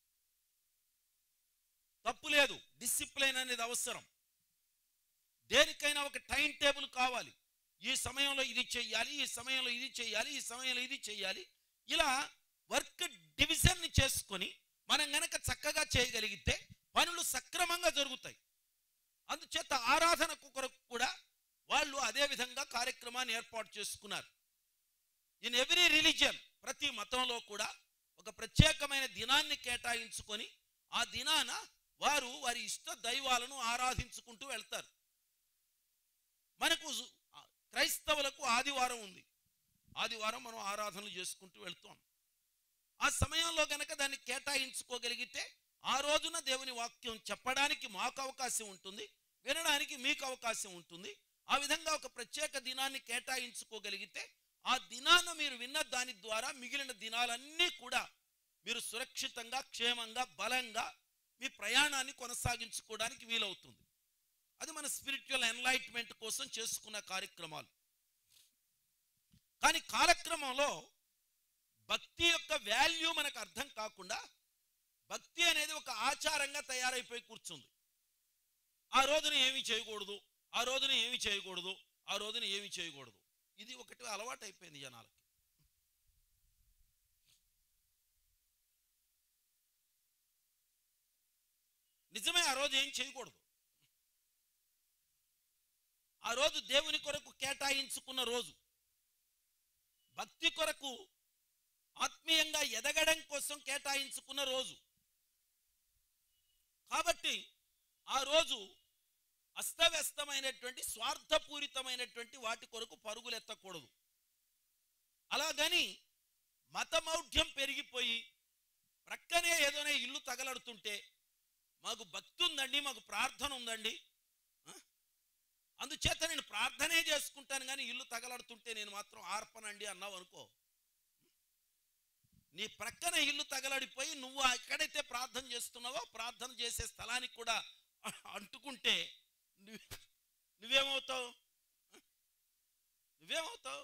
తప్పు లేదు డిసిప్లిన్ అనేది అవసరం దేనికైనా ఒక టైం టేబుల్ కావాలి ఈ సమయంలో ఇది చెయ్యాలి ఈ సమయంలో ఇది చెయ్యాలి ఈ సమయంలో ఇది చెయ్యాలి ఇలా వర్క్ డివిజన్ని చేసుకొని మనం గనక చక్కగా చేయగలిగితే పనులు సక్రమంగా జరుగుతాయి అందుచేత ఆరాధనకు కొరకు కూడా వాళ్ళు అదే విధంగా కార్యక్రమాన్ని ఏర్పాటు చేసుకున్నారు ఇన్ ఎవ్రీ రిలీజియన్ ప్రతి మతంలో కూడా ఒక ప్రత్యేకమైన దినాన్ని కేటాయించుకొని ఆ దినాన వారు వారి ఇష్ట దైవాలను ఆరాధించుకుంటూ వెళ్తారు మనకు ఆ, క్రైస్తవులకు ఆదివారం ఉంది ఆదివారం మనం ఆరాధనలు చేసుకుంటూ వెళ్తాం ఆ సమయంలో గనక దాన్ని కేటాయించుకోగలిగితే ఆ రోజున దేవుని వాక్యం చెప్పడానికి మాకు అవకాశం ఉంటుంది వినడానికి మీకు అవకాశం ఉంటుంది ఆ విధంగా ఒక ప్రత్యేక దినాన్ని కేటాయించుకోగలిగితే ఆ దినాన మీరు విన్న దాని ద్వారా మిగిలిన దినాలన్నీ కూడా మీరు సురక్షితంగా క్షేమంగా బలంగా మీ ప్రయాణాన్ని కొనసాగించుకోవడానికి వీలవుతుంది అది మన స్పిరిచువల్ ఎన్లైట్మెంట్ కోసం చేసుకున్న కార్యక్రమాలు కానీ కాలక్రమంలో భక్తి యొక్క వాల్యూ మనకు అర్థం కాకుండా భక్తి అనేది ఒక ఆచారంగా తయారైపోయి కూర్చుంది ఆ రోజున ఏమి చేయకూడదు ఆ రోజున ఏమి చేయకూడదు ఆ రోజున ఏమి చేయకూడదు ఇది ఒకటి అలవాటు అయిపోయింది జనాలకి నిజమే ఆ రోజు ఏం చేయకూడదు ఆ రోజు దేవుని కొరకు కేటాయించుకున్న రోజు భక్తి కొరకు ఆత్మీయంగా ఎదగడం కోసం కేటాయించుకున్న రోజు కాబట్టి ఆ రోజు అస్తవ్యస్తమైనటువంటి స్వార్థపూరితమైనటువంటి వాటి కొరకు పరుగులెత్తకూడదు అలాగని మతమౌఢ్యం పెరిగిపోయి ప్రక్కనే ఏదైనా ఇల్లు తగలడుతుంటే మాకు భక్తి ఉందండి మాకు ప్రార్థన ఉందండి ఆ? అందుచేత నేను ప్రార్థనే చేసుకుంటాను కానీ ఇల్లు తగలడుతుంటే నేను మాత్రం ఆర్పనండి అన్నావు అనుకో నీ ప్రక్కన ఇల్లు తగలడిపోయి నువ్వు ఎక్కడైతే ప్రార్థన చేస్తున్నావో ప్రార్థన చేసే స్థలానికి కూడా అంటుకుంటే నువ్వు నువ్వేమవుతావు నువ్వేమవుతావు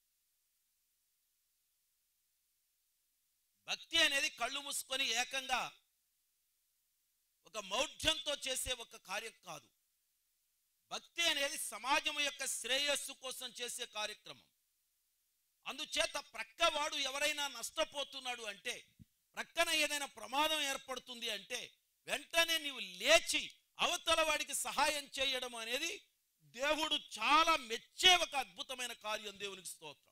భక్తి అనేది కళ్ళు మూసుకొని ఏకంగా ఒక మౌఢ్యంతో చేసే ఒక కార్యం కాదు భక్తి అనేది సమాజం యొక్క శ్రేయస్సు కోసం చేసే కార్యక్రమం అందుచేత ప్రక్కవాడు ఎవరైనా నష్టపోతున్నాడు అంటే ప్రక్కన ఏదైనా ప్రమాదం ఏర్పడుతుంది అంటే వెంటనే నీవు లేచి అవతల వాడికి సహాయం చేయడం అనేది దేవుడు చాలా మెచ్చే ఒక అద్భుతమైన కార్యం దేవునికి స్తోత్రం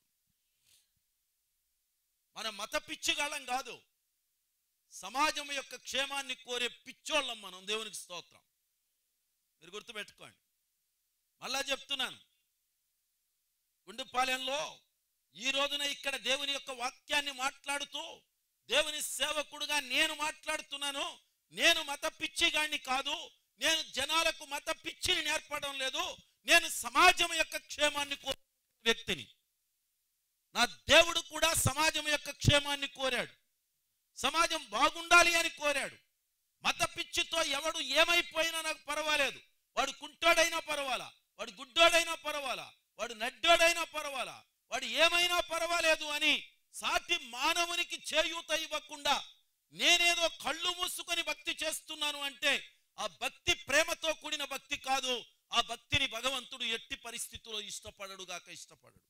మన మత పిచ్చిగాళ్ళం కాదు సమాజం యొక్క క్షేమాన్ని కోరే పిచ్చోళ్ళం మనం దేవునికి స్తోత్రం మీరు గుర్తుపెట్టుకోండి మళ్ళా చెప్తున్నాను గుండుపాలెంలో ఈ రోజున ఇక్కడ దేవుని యొక్క వాక్యాన్ని మాట్లాడుతూ దేవుని సేవకుడుగా నేను మాట్లాడుతున్నాను నేను మత పిచ్చిగాడిని కాదు నేను జనాలకు మత పిచ్చిని నేర్పడం లేదు నేను సమాజం యొక్క క్షేమాన్ని కోరే వ్యక్తిని నా దేవుడు కూడా సమాజం యొక్క క్షేమాన్ని కోరాడు సమాజం బాగుండాలి అని కోరాడు మత పిచ్చితో ఎవడు ఏమైపోయినా నాకు పర్వాలేదు వాడు కుంటోడైనా పర్వాలా వాడు గుడ్డోడైనా పర్వాలా వాడు నడ్డోడైనా పర్వాలా వాడు ఏమైనా పర్వాలేదు అని సాటి మానవునికి చేయూత ఇవ్వకుండా నేనేదో కళ్ళు మూసుకొని భక్తి చేస్తున్నాను అంటే ఆ భక్తి ప్రేమతో కూడిన భక్తి కాదు ఆ భక్తిని భగవంతుడు ఎట్టి పరిస్థితుల్లో ఇష్టపడడు గాక ఇష్టపడడు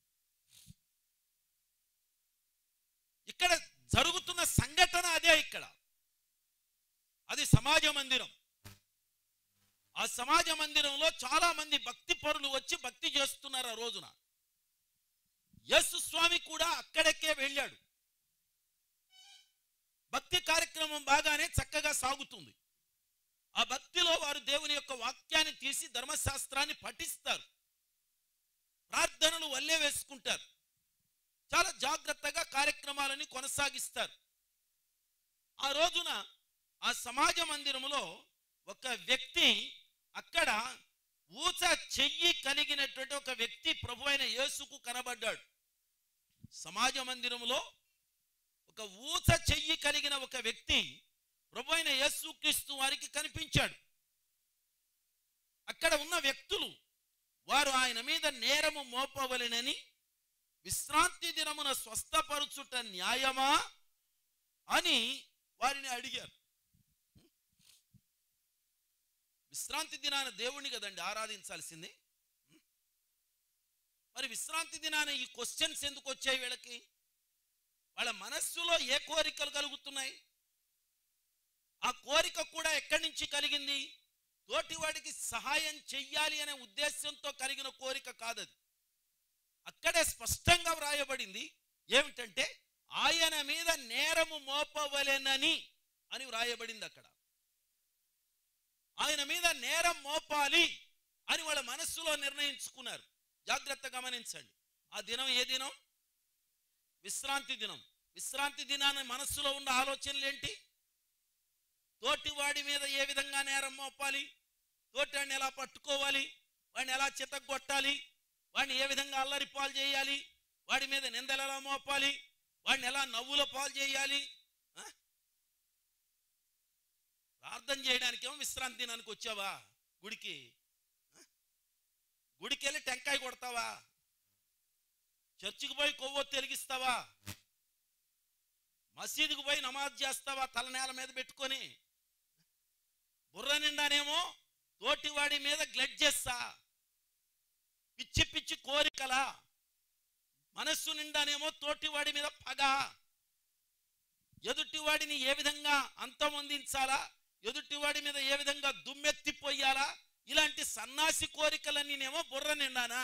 ఇక్కడ జరుగుతున్న సంఘటన అదే ఇక్కడ అది సమాజ మందిరం ఆ సమాజ మందిరంలో చాలా మంది భక్తి పరులు వచ్చి భక్తి చేస్తున్నారు ఆ రోజున యేసు స్వామి కూడా అక్కడికే వెళ్ళాడు భక్తి కార్యక్రమం బాగానే చక్కగా సాగుతుంది ఆ భక్తిలో వారు దేవుని యొక్క వాక్యాన్ని తీసి ధర్మశాస్త్రాన్ని పఠిస్తారు ప్రార్థనలు వల్లే వేసుకుంటారు చాలా జాగ్రత్తగా కార్యక్రమాలని కొనసాగిస్తారు ఆ రోజున ఆ సమాజ మందిరములో ఒక వ్యక్తి అక్కడ ఊచ చెయ్యి కలిగినటువంటి ఒక వ్యక్తి ప్రభు అయిన యేసుకు కనబడ్డాడు సమాజ మందిరములో ఒక ఊచ చెయ్యి కలిగిన ఒక వ్యక్తి ప్రభు అయిన యేసుక్రీస్తు వారికి కనిపించాడు అక్కడ ఉన్న వ్యక్తులు వారు ఆయన మీద నేరము మోపవలెనని విశ్రాంతి దినమున స్వస్థపరుచుట న్యాయమా అని వారిని అడిగారు విశ్రాంతి దినాన దేవుణ్ణి కదండి ఆరాధించాల్సింది మరి విశ్రాంతి దినాన ఈ క్వశ్చన్స్ ఎందుకు వచ్చాయి వీళ్ళకి వాళ్ళ మనస్సులో ఏ కోరికలు కలుగుతున్నాయి ఆ కోరిక కూడా ఎక్కడి నుంచి కలిగింది తోటివాడికి సహాయం చెయ్యాలి అనే ఉద్దేశంతో కలిగిన కోరిక కాదది అక్కడే స్పష్టంగా వ్రాయబడింది ఏమిటంటే ఆయన మీద నేరము మోపవలెనని అని వ్రాయబడింది అక్కడ ఆయన మీద నేరం మోపాలి అని వాళ్ళ మనస్సులో నిర్ణయించుకున్నారు జాగ్రత్త గమనించండి ఆ దినం ఏ దినం విశ్రాంతి దినం విశ్రాంతి దినాన్ని మనస్సులో ఉన్న ఆలోచనలు ఏంటి తోటివాడి మీద ఏ విధంగా నేరం మోపాలి తోటివాడిని ఎలా పట్టుకోవాలి వాడిని ఎలా చితగొట్టాలి వాడిని ఏ విధంగా అల్లరి పాలు చేయాలి వాడి మీద నిందలు ఎలా మోపాలి వాడిని ఎలా నవ్వుల పాలు చేయాలి ఆ? ప్రార్థన చేయడానికేమో విశ్రాంతి దినానికి వచ్చావా గుడికి ఆ? గుడికి వెళ్ళి టెంకాయ కొడతావా చర్చికి పోయి కొవ్వొ తెలిగిస్తావా మసీదుకు పోయి నమాజ్ చేస్తావా తలనేల మీద పెట్టుకొని బుర్ర నిండానేమో తోటివాడి మీద గ్లడ్ చేస్తా పిచ్చి పిచ్చి కోరికలా మనస్సు నిండానేమో తోటివాడి మీద పగ ఎదుటివాడిని ఏ విధంగా అంతమొందించాలా ఎదుటివాడి మీద ఏ విధంగా దుమ్మెత్తిపోయాలా ఇలాంటి సన్నాసి కోరికలన్నీనేమో బుర్ర నిండానా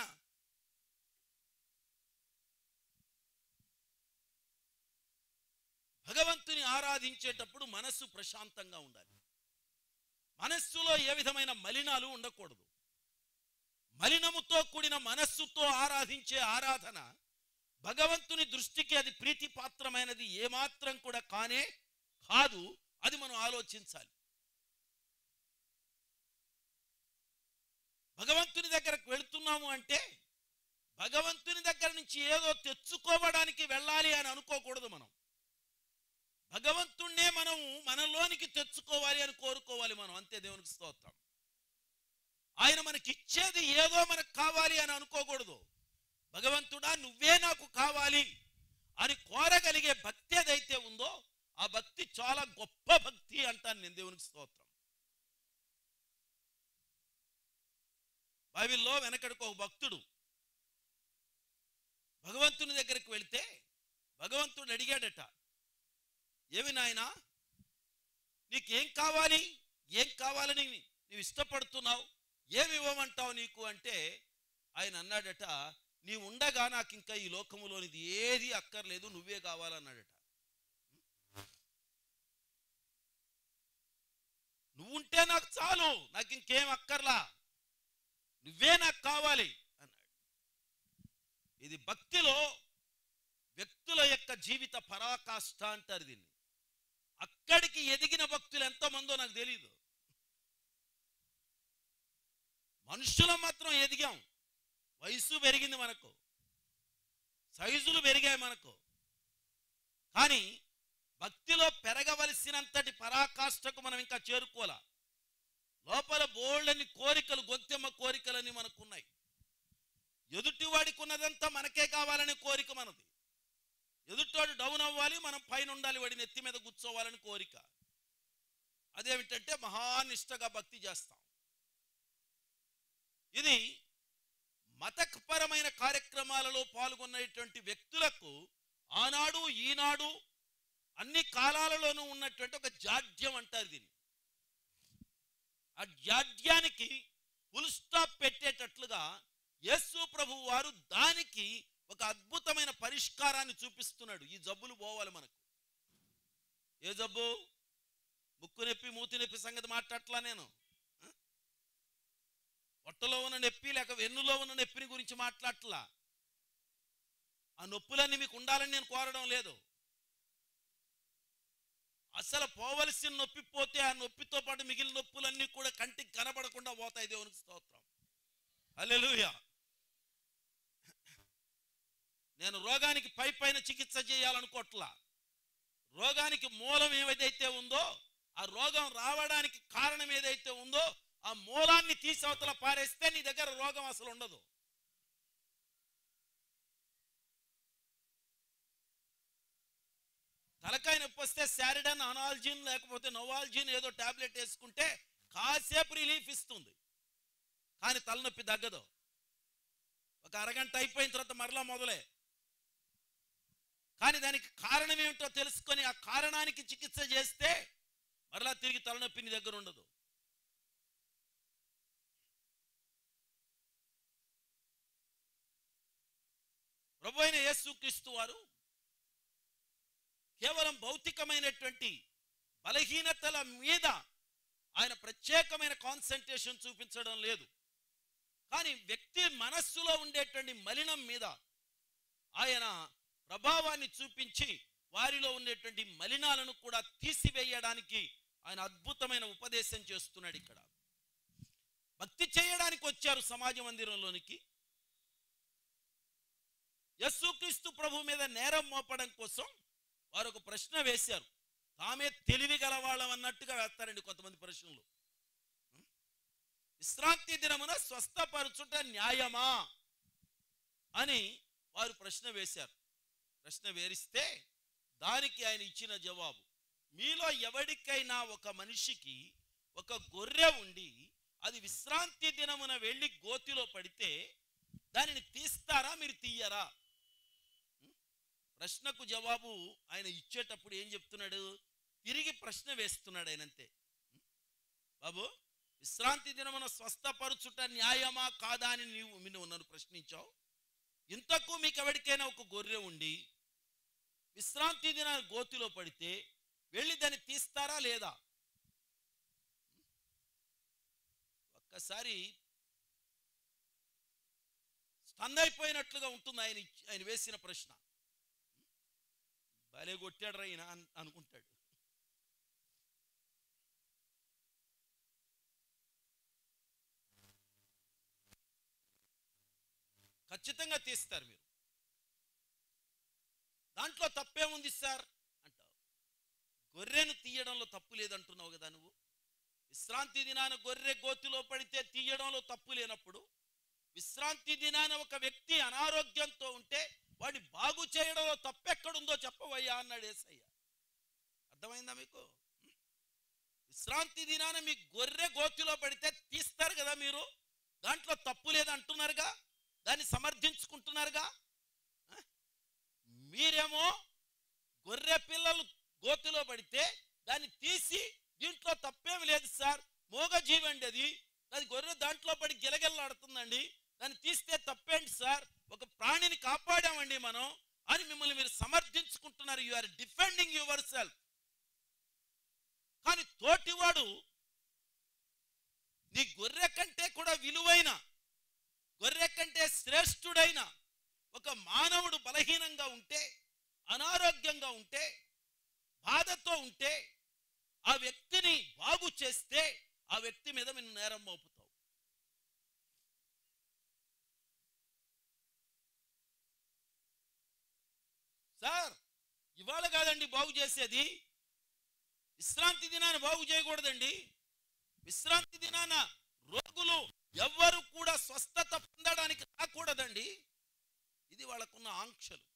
భగవంతుని ఆరాధించేటప్పుడు మనస్సు ప్రశాంతంగా ఉండాలి మనస్సులో ఏ విధమైన మలినాలు ఉండకూడదు మలినముతో కూడిన మనస్సుతో ఆరాధించే ఆరాధన భగవంతుని దృష్టికి అది ప్రీతిపాత్రమైనది ఏమాత్రం కూడా కానే కాదు అది మనం ఆలోచించాలి భగవంతుని దగ్గరకు వెళుతున్నాము అంటే భగవంతుని దగ్గర నుంచి ఏదో తెచ్చుకోవడానికి వెళ్ళాలి అని అనుకోకూడదు మనం భగవంతుణ్ణే మనం మనలోనికి తెచ్చుకోవాలి అని కోరుకోవాలి మనం అంతే దేవునికి స్తోత్రం ఆయన మనకి ఇచ్చేది ఏదో మనకు కావాలి అని అనుకోకూడదు భగవంతుడా నువ్వే నాకు కావాలి అని కోరగలిగే భక్తి ఏదైతే ఉందో ఆ భక్తి చాలా గొప్ప భక్తి అంటాను నేను దేవునికి స్తోత్రం బైబిల్లో వెనకడికి ఒక భక్తుడు భగవంతుని దగ్గరికి వెళితే భగవంతుడు అడిగాడట ఏమి నాయనా నీకేం కావాలి ఏం కావాలని నీవు ఇష్టపడుతున్నావు ఏమి ఇవ్వమంటావు నీకు అంటే ఆయన అన్నాడట నీ ఉండగా నాకు ఇంకా ఈ లోకములోనిది ఏది అక్కర్లేదు నువ్వే కావాలన్నాడట నువ్వుంటే నాకు చాలు నాకు ఇంకేం అక్కర్లా నువ్వే నాకు కావాలి అన్నాడు ఇది భక్తిలో వ్యక్తుల యొక్క జీవిత పరాకాష్ఠ అంటారు దీన్ని అక్కడికి ఎదిగిన భక్తులు ఎంతమందో నాకు తెలియదు మనుషులం మాత్రం ఎదిగాం వయసు పెరిగింది మనకు సైజులు పెరిగాయి మనకు కానీ భక్తిలో పెరగవలసినంతటి పరాకాష్ఠకు మనం ఇంకా చేరుకోలా లోపల బోళ్ళని కోరికలు గొంతెమ్మ కోరికలని మనకున్నాయి ఎదుటివాడికి ఉన్నదంతా మనకే కావాలనే కోరిక మనది ఎదుటివాడు డౌన్ అవ్వాలి మనం పైన ఉండాలి వాడి నెత్తి మీద కూర్చోవాలని కోరిక అదేమిటంటే మహానిష్టగా భక్తి చేస్తాం ఇది మతపరమైన కార్యక్రమాలలో పాల్గొన్నటువంటి వ్యక్తులకు ఆనాడు ఈనాడు అన్ని కాలాలలోనూ ఉన్నటువంటి ఒక జాడ్యం అంటారు దీన్ని ఆ జాడ్యానికి ఫుల్ స్టాప్ పెట్టేటట్లుగా యేసు ప్రభు వారు దానికి ఒక అద్భుతమైన పరిష్కారాన్ని చూపిస్తున్నాడు ఈ జబ్బులు పోవాలి మనకు ఏ జబ్బు ముక్కు నొప్పి మూతి నొప్పి సంగతి మాట్లాడట్లా నేను ఆ? పొట్టలో ఉన్న నొప్పి లేక వెన్నులో ఉన్న నొప్పిని గురించి మాట్లాడట్లా ఆ నొప్పులన్నీ మీకు ఉండాలని నేను కోరడం లేదు అసలు పోవలసిన నొప్పి పోతే ఆ నొప్పితో పాటు మిగిలిన నొప్పులన్నీ కూడా కంటికి కనబడకుండా పోతాయి దేవునికి స్తోత్రం హల్లెలూయా నేను రోగానికి పై పైన చికిత్స చేయాలనుకోవట్లా రోగానికి మూలం ఏదైతే ఉందో ఆ రోగం రావడానికి కారణం ఏదైతే ఉందో ఆ మూలాన్ని తీసి అవతల పారేస్తే నీ దగ్గర రోగం అసలు ఉండదు తలకాయ నొప్పి వస్తే శారిడన్ అనాల్జిన్ లేకపోతే నోవాల్జిన్ ఏదో టాబ్లెట్ వేసుకుంటే కాసేపు రిలీఫ్ ఇస్తుంది కానీ తలనొప్పి తగ్గదు ఒక అరగంట అయిపోయిన తర్వాత మరలా మొదలే కానీ దానికి కారణం ఏమిటో తెలుసుకొని ఆ కారణానికి చికిత్స చేస్తే మరలా తిరిగి తలనొప్పి నీ దగ్గర ఉండదు ప్రభు అయిన యేసుక్రీస్తు వారు కేవలం భౌతికమైనటువంటి బలహీనతల మీద ఆయన ప్రత్యేకమైన కాన్సన్ట్రేషన్ చూపించడం లేదు కానీ వ్యక్తి మనస్సులో ఉండేటువంటి మలినం మీద ఆయన ప్రభావాన్ని చూపించి వారిలో ఉండేటువంటి మలినాలను కూడా తీసివేయడానికి ఆయన అద్భుతమైన ఉపదేశం చేస్తున్నాడు ఇక్కడ భక్తి చేయడానికి వచ్చారు సమాజ మందిరంలోనికి యస్సుక్రీస్తు ప్రభు మీద నేరం మోపడం కోసం వారు ఒక ప్రశ్న వేశారు తామే తెలివి గలవాళ్ళం అన్నట్టుగా వేస్తారండి కొంతమంది ప్రశ్నలు విశ్రాంతి దినమున స్వస్థపరచుట న్యాయమా అని వారు ప్రశ్న వేశారు ప్రశ్న వేరిస్తే దానికి ఆయన ఇచ్చిన జవాబు మీలో ఎవరికైనా ఒక మనిషికి ఒక గొర్రె ఉండి అది విశ్రాంతి దినమున వెళ్ళి గోతిలో పడితే దానిని తీస్తారా మీరు తీయరా ఉం? ప్రశ్నకు జవాబు ఆయన ఇచ్చేటప్పుడు ఏం చెప్తున్నాడు తిరిగి ప్రశ్న వేస్తున్నాడు ఆయన అంతే ఉం? బాబు విశ్రాంతి దినమున స్వస్థపరుచుట న్యాయమా కాదా అని నీవు నువ్వు నన్ను ప్రశ్నించావు ఇంతకు మీకు ఎవరికైనా ఒక గొర్రె ఉండి విశ్రాంతి దిన గోతిలో పడితే వెళ్ళి దాన్ని తీస్తారా లేదా ఒకసారి స్టన్ అయిపోయినట్లుగా ఉంటుంది ఆయన ఇచ్చి- ఆయన వేసిన ప్రశ్న భలే కొట్టాడు రా ఈయన అన్- అనుకుంటాడు ఖచ్చితంగా తీస్తారు మీరు దాంట్లో తప్పేముంది సార్ అంటావు గొర్రెను తీయడంలో తప్పు లేదంటున్నావు కదా నువ్వు విశ్రాంతి దినాన గొర్రె గోతిలో పడితే తీయడంలో తప్పు లేనప్పుడు విశ్రాంతి దినాన ఒక వ్యక్తి అనారోగ్యంతో ఉంటే వాడిని బాగు చేయడంలో తప్పెక్కడుందో చెప్పవయ్యా అన్నాడు ఏసయ్య అర్థమైందా మీకు విశ్రాంతి దినాన మీ గొర్రె గోతిలో పడితే తీస్తారు కదా మీరు దాంట్లో తప్పు లేదు అంటున్నారుగా దాన్ని సమర్థించుకుంటున్నారుగా ఆ? మీరేమో గొర్రె పిల్లలు గోతిలో పడితే దాన్ని తీసి దీంట్లో తప్పేమి లేదు సార్ మూగజీవి అండి అది అది గొర్రె దాంట్లో పడి గిలగిల్లాడుతుందండి దాన్ని తీస్తే తప్పేంటి సార్ ఒక ప్రాణిని కాపాడామండి మనం అని మిమ్మల్ని మీరు సమర్థించుకుంటున్నారు you are defending yourself కానీ తోటివాడు నీ గొర్రె కంటే కూడా విలువైన గొర్రె కంటే శ్రేష్ఠుడైన ఒక మానవుడు బలహీనంగా ఉంటే అనారోగ్యంగా ఉంటే బాధతో ఉంటే ఆ వ్యక్తిని బాగు చేస్తే ఆ వ్యక్తి మీద మీరు నేరం మోపుతావు సార్ ఇవాళ కాదండి బాగు చేసేది విశ్రాంతి దినాన్ని బాగు చేయకూడదండి విశ్రాంతి దినాన రోగులు ఎవ్వరు కూడా స్వస్థత పొందడానికి రాకూడదండి ఇది వాళ్ళకున్న ఆంక్షలు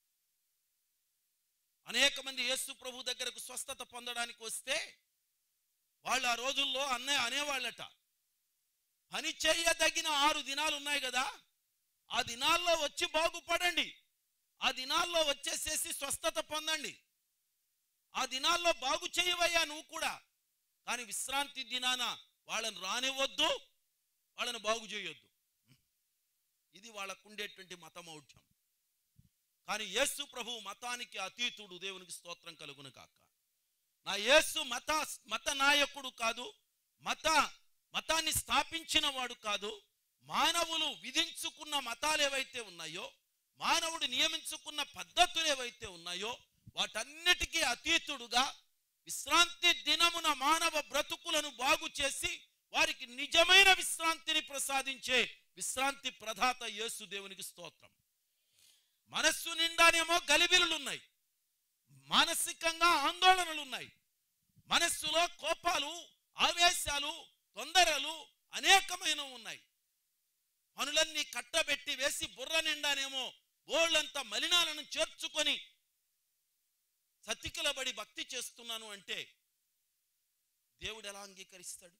అనేక మంది యేసు ప్రభు దగ్గరకు స్వస్థత పొందడానికి వస్తే వాళ్ళు ఆ రోజుల్లో అన్నే అనేవాళ్ళట పని చేయదగిన ఆరు దినాలు ఉన్నాయి కదా ఆ దినాల్లో వచ్చి బాగుపడండి ఆ దినాల్లో వచ్చేసేసి స్వస్థత పొందండి ఆ దినాల్లో బాగు చేయవయ్యా నువ్వు కూడా కానీ విశ్రాంతి దినాన వాళ్ళని రానివ్వద్దు వాళ్ళని బాగు చేయొద్దు ఇది వాళ్ళకు ఉండేటువంటి మతమౌఢ్యం కానీ యేసు ప్రభు మతానికి అతీతుడు దేవునికి స్తోత్రం కలుగును కాక నా యేసు మత మత నాయకుడు కాదు మత మతాన్ని స్థాపించిన వాడు కాదు మానవులు విధించుకున్న మతాలు ఏవైతే ఉన్నాయో మానవుడు నియమించుకున్న పద్ధతులు ఏవైతే ఉన్నాయో వాటన్నిటికీ అతీతుడుగా విశ్రాంతి దినమున మానవ బ్రతుకులను బాగు చేసి వారికి నిజమైన విశ్రాంతిని ప్రసాదించే విశ్రాంతి ప్రదాత యేసు దేవునికి స్తోత్రం మనస్సు నిండానేమో గలిబిలులు ఉన్నాయి మానసికంగా ఆందోళనలు ఉన్నాయి మనస్సులో కోపాలు ఆవేశాలు తొందరలు అనేకమైన ఉన్నాయి పనులన్నీ కట్టబెట్టి వేసి బుర్ర నిండానేమో బోళ్ళంత మలినాలను చేర్చుకొని సతికిలబడి భక్తి చేస్తున్నాను అంటే దేవుడు ఎలా అంగీకరిస్తాడు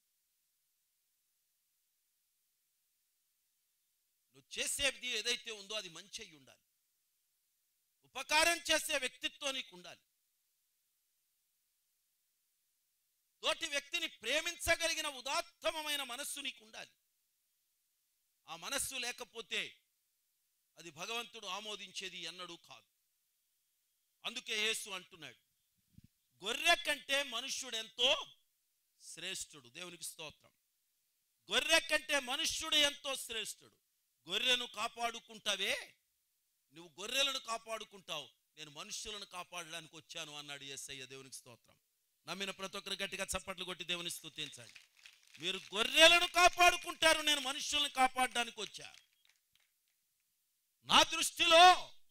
నువ్వు చేసేది ఏదైతే ఉందో అది మంచి అయి ఉండాలి ఉపకారం చేసే వ్యక్తిత్వం నీకు ఉండాలి తోటి వ్యక్తిని ప్రేమించగలిగిన ఉదాత్తమమైన మనస్సు నీకు ఉండాలి ఆ మనస్సు లేకపోతే అది భగవంతుడు ఆమోదించేది ఎన్నడూ కాదు అందుకే యేసు అంటున్నాడు గొర్రె కంటే మనుష్యుడు ఎంతో శ్రేష్ఠుడు దేవునికి స్తోత్రం గొర్రె కంటే మనుష్యుడు ఎంతో శ్రేష్ఠుడు గొర్రెను కాపాడుకుంటావే నువ్వు గొర్రెలను కాపాడుకుంటావు నేను మనుష్యులను కాపాడడానికి వచ్చాను అన్నాడు యేసయ్య దేవునికి స్తోత్రం నమ్మిన ప్రతి ఒక్కరు గట్టిగా చప్పట్లు కొట్టి దేవుని స్తుతించండి మీరు గొర్రెలను కాపాడుకుంటారు నేను మనుష్యులను కాపాడడానికి వచ్చా నా దృష్టిలో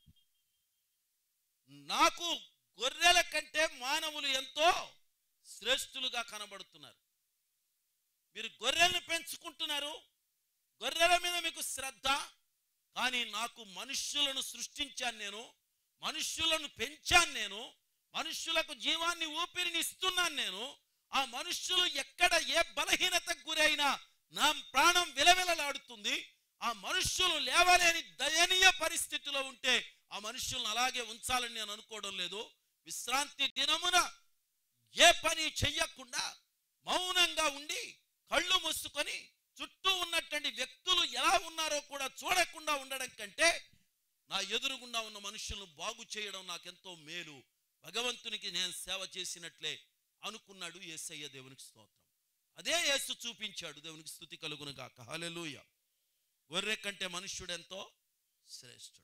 నాకు గొర్రెల కంటే మానవులు ఎంతో శ్రేష్ఠులుగా కనబడుతున్నారు మీరు గొర్రెలను పెంచుకుంటున్నారు గొర్రెల మీద మీకు శ్రద్ధ కానీ నాకు మనుష్యులను సృష్టించాను నేను మనుష్యులను పెంచాను నేను మనుష్యులకు జీవాన్ని ఊపిరిని ఇస్తున్నాను నేను ఆ మనుష్యులు ఎక్కడ ఏ బలహీనతకు గురైనా నా ప్రాణం విలవిలలాడుతుంది ఆ మనుష్యులు లేవలేని దయనీయ పరిస్థితిలో ఉంటే ఆ మనుష్యులను అలాగే ఉంచాలని నేను అనుకోవడం లేదు విశ్రాంతి దినమున ఏ పని చెయ్యకుండా మౌనంగా ఉండి కళ్ళు మూసుకొని చుట్టూ ఉన్నటువంటి వ్యక్తులు ఎలా ఉన్నారో కూడా చూడకుండా ఉండడం కంటే నా ఎదురుగుండా ఉన్న మనుషులను బాగు చేయడం నాకెంతో మేలు భగవంతునికి నేను సేవ చేసినట్లే అనుకున్నాడు యేసయ్య దేవునికి స్తోత్రం అదే యేసు చూపించాడు దేవునికి స్థుతి కలుగును గాక హల్లెలూయ గొర్రె కంటే మనుష్యుడెంతో శ్రేష్ఠుడు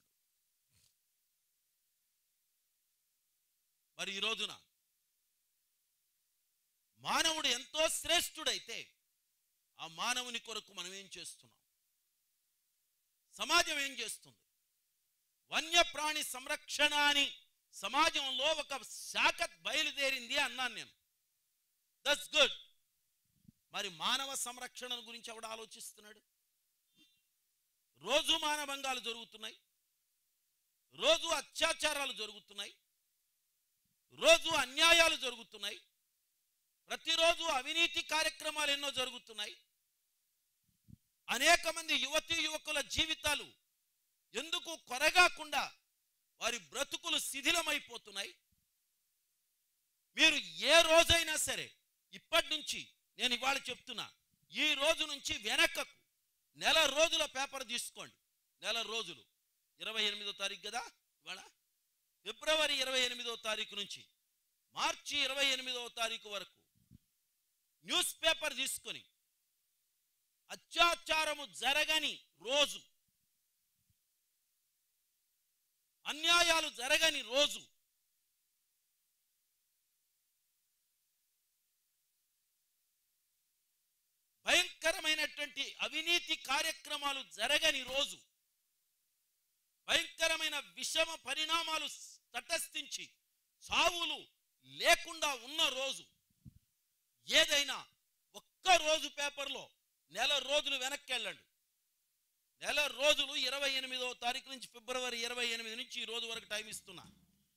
మరి ఈ రోజున మానవుడు ఎంతో శ్రేష్ఠుడైతే ఆ మానవుని కొరకు మనం ఏం చేస్తున్నాం సమాజం ఏం చేస్తుంది వన్యప్రాణి సంరక్షణ అని సమాజంలో ఒక శాఖ బయలుదేరింది అన్నాను నేను దట్స్ గుడ్ మరి మానవ సంరక్షణ గురించి ఎవడు ఆలోచిస్తున్నాడు రోజు మానభంగాలు జరుగుతున్నాయి రోజు అత్యాచారాలు జరుగుతున్నాయి రోజు అన్యాయాలు జరుగుతున్నాయి ప్రతిరోజు అవినీతి కార్యక్రమాలు ఎన్నో జరుగుతున్నాయి అనేక మంది యువతీ యువకుల జీవితాలు ఎందుకు కొరగాకుండా వారి బ్రతుకులు శిథిలమైపోతున్నాయి మీరు ఏ రోజైనా సరే ఇప్పటి నుంచి నేను ఇవాళ చెప్తున్నా ఈ రోజు నుంచి వెనకకు నెల రోజుల పేపర్ తీసుకోండి నెల రోజులు ఇరవై ఎనిమిదో తారీఖు కదా ఇవాళ ఫిబ్రవరి ఇరవై ఎనిమిదో తారీఖు నుంచి మార్చి ఇరవై ఎనిమిదో తారీఖు వరకు న్యూస్ పేపర్ తీసుకొని అత్యాచారము జరగని రోజు అన్యాయాలు జరగని రోజు భయంకరమైనటువంటి అవినీతి కార్యక్రమాలు జరగని రోజు భయంకరమైన విషమ పరిణామాలు తటస్థించి చావులు లేకుండా ఉన్న రోజు ఏదైనా ఒక్క రోజు పేపర్లో నెల రోజులు వెనక్కి వెళ్ళండి నెల రోజులు ఇరవై ఎనిమిదవ తారీఖు నుంచి ఫిబ్రవరి ఇరవై ఎనిమిది నుంచి ఈ రోజు వరకు టైం ఇస్తున్నా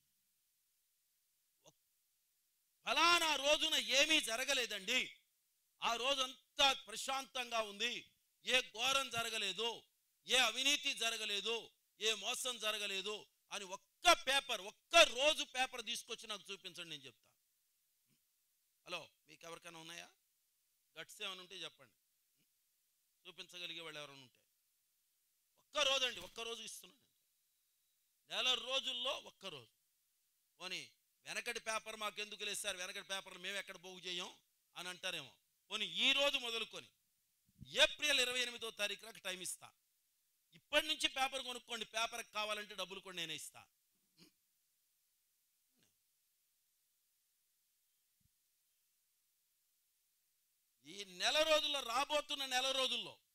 ఫలానా రోజున ఏమీ జరగలేదండి ఆ రోజంతా ప్రశాంతంగా ఉంది ఏ ఘోరం జరగలేదు ఏ అవినీతి జరగలేదు ఏ మోసం జరగలేదు అని ఒక్క పేపర్ ఒక్క రోజు పేపర్ తీసుకొచ్చి నాకు చూపించండి నేను చెప్తా హలో మీకు ఎవరికైనా ఉన్నాయా గట్స్ ఏమైనా ఉంటే చెప్పండి చూపించగలిగే వాళ్ళు ఎవరైనా ఉంటే ఒక్క రోజు అండి ఒక్క రోజు ఇస్తున్నాను నెల రోజుల్లో ఒక్క రోజు పోనీ వెనకటి పేపర్ మాకు ఎందుకు లేదు సార్ వెనకటి పేపర్లు మేము ఎక్కడ పోగు చేయం అని అంటారేమో పోనీ ఈ రోజు మొదలుకొని ఏప్రిల్ ఇరవై ఎనిమిదో తారీఖు నాకు టైం ఇస్తా ఇప్పటి నుంచి పేపర్ కొనుక్కోండి పేపర్ కావాలంటే డబ్బులు కూడా నేనే ఇస్తా ఈ నెల రోజుల్లో రాబోతున్న నెల రోజుల్లో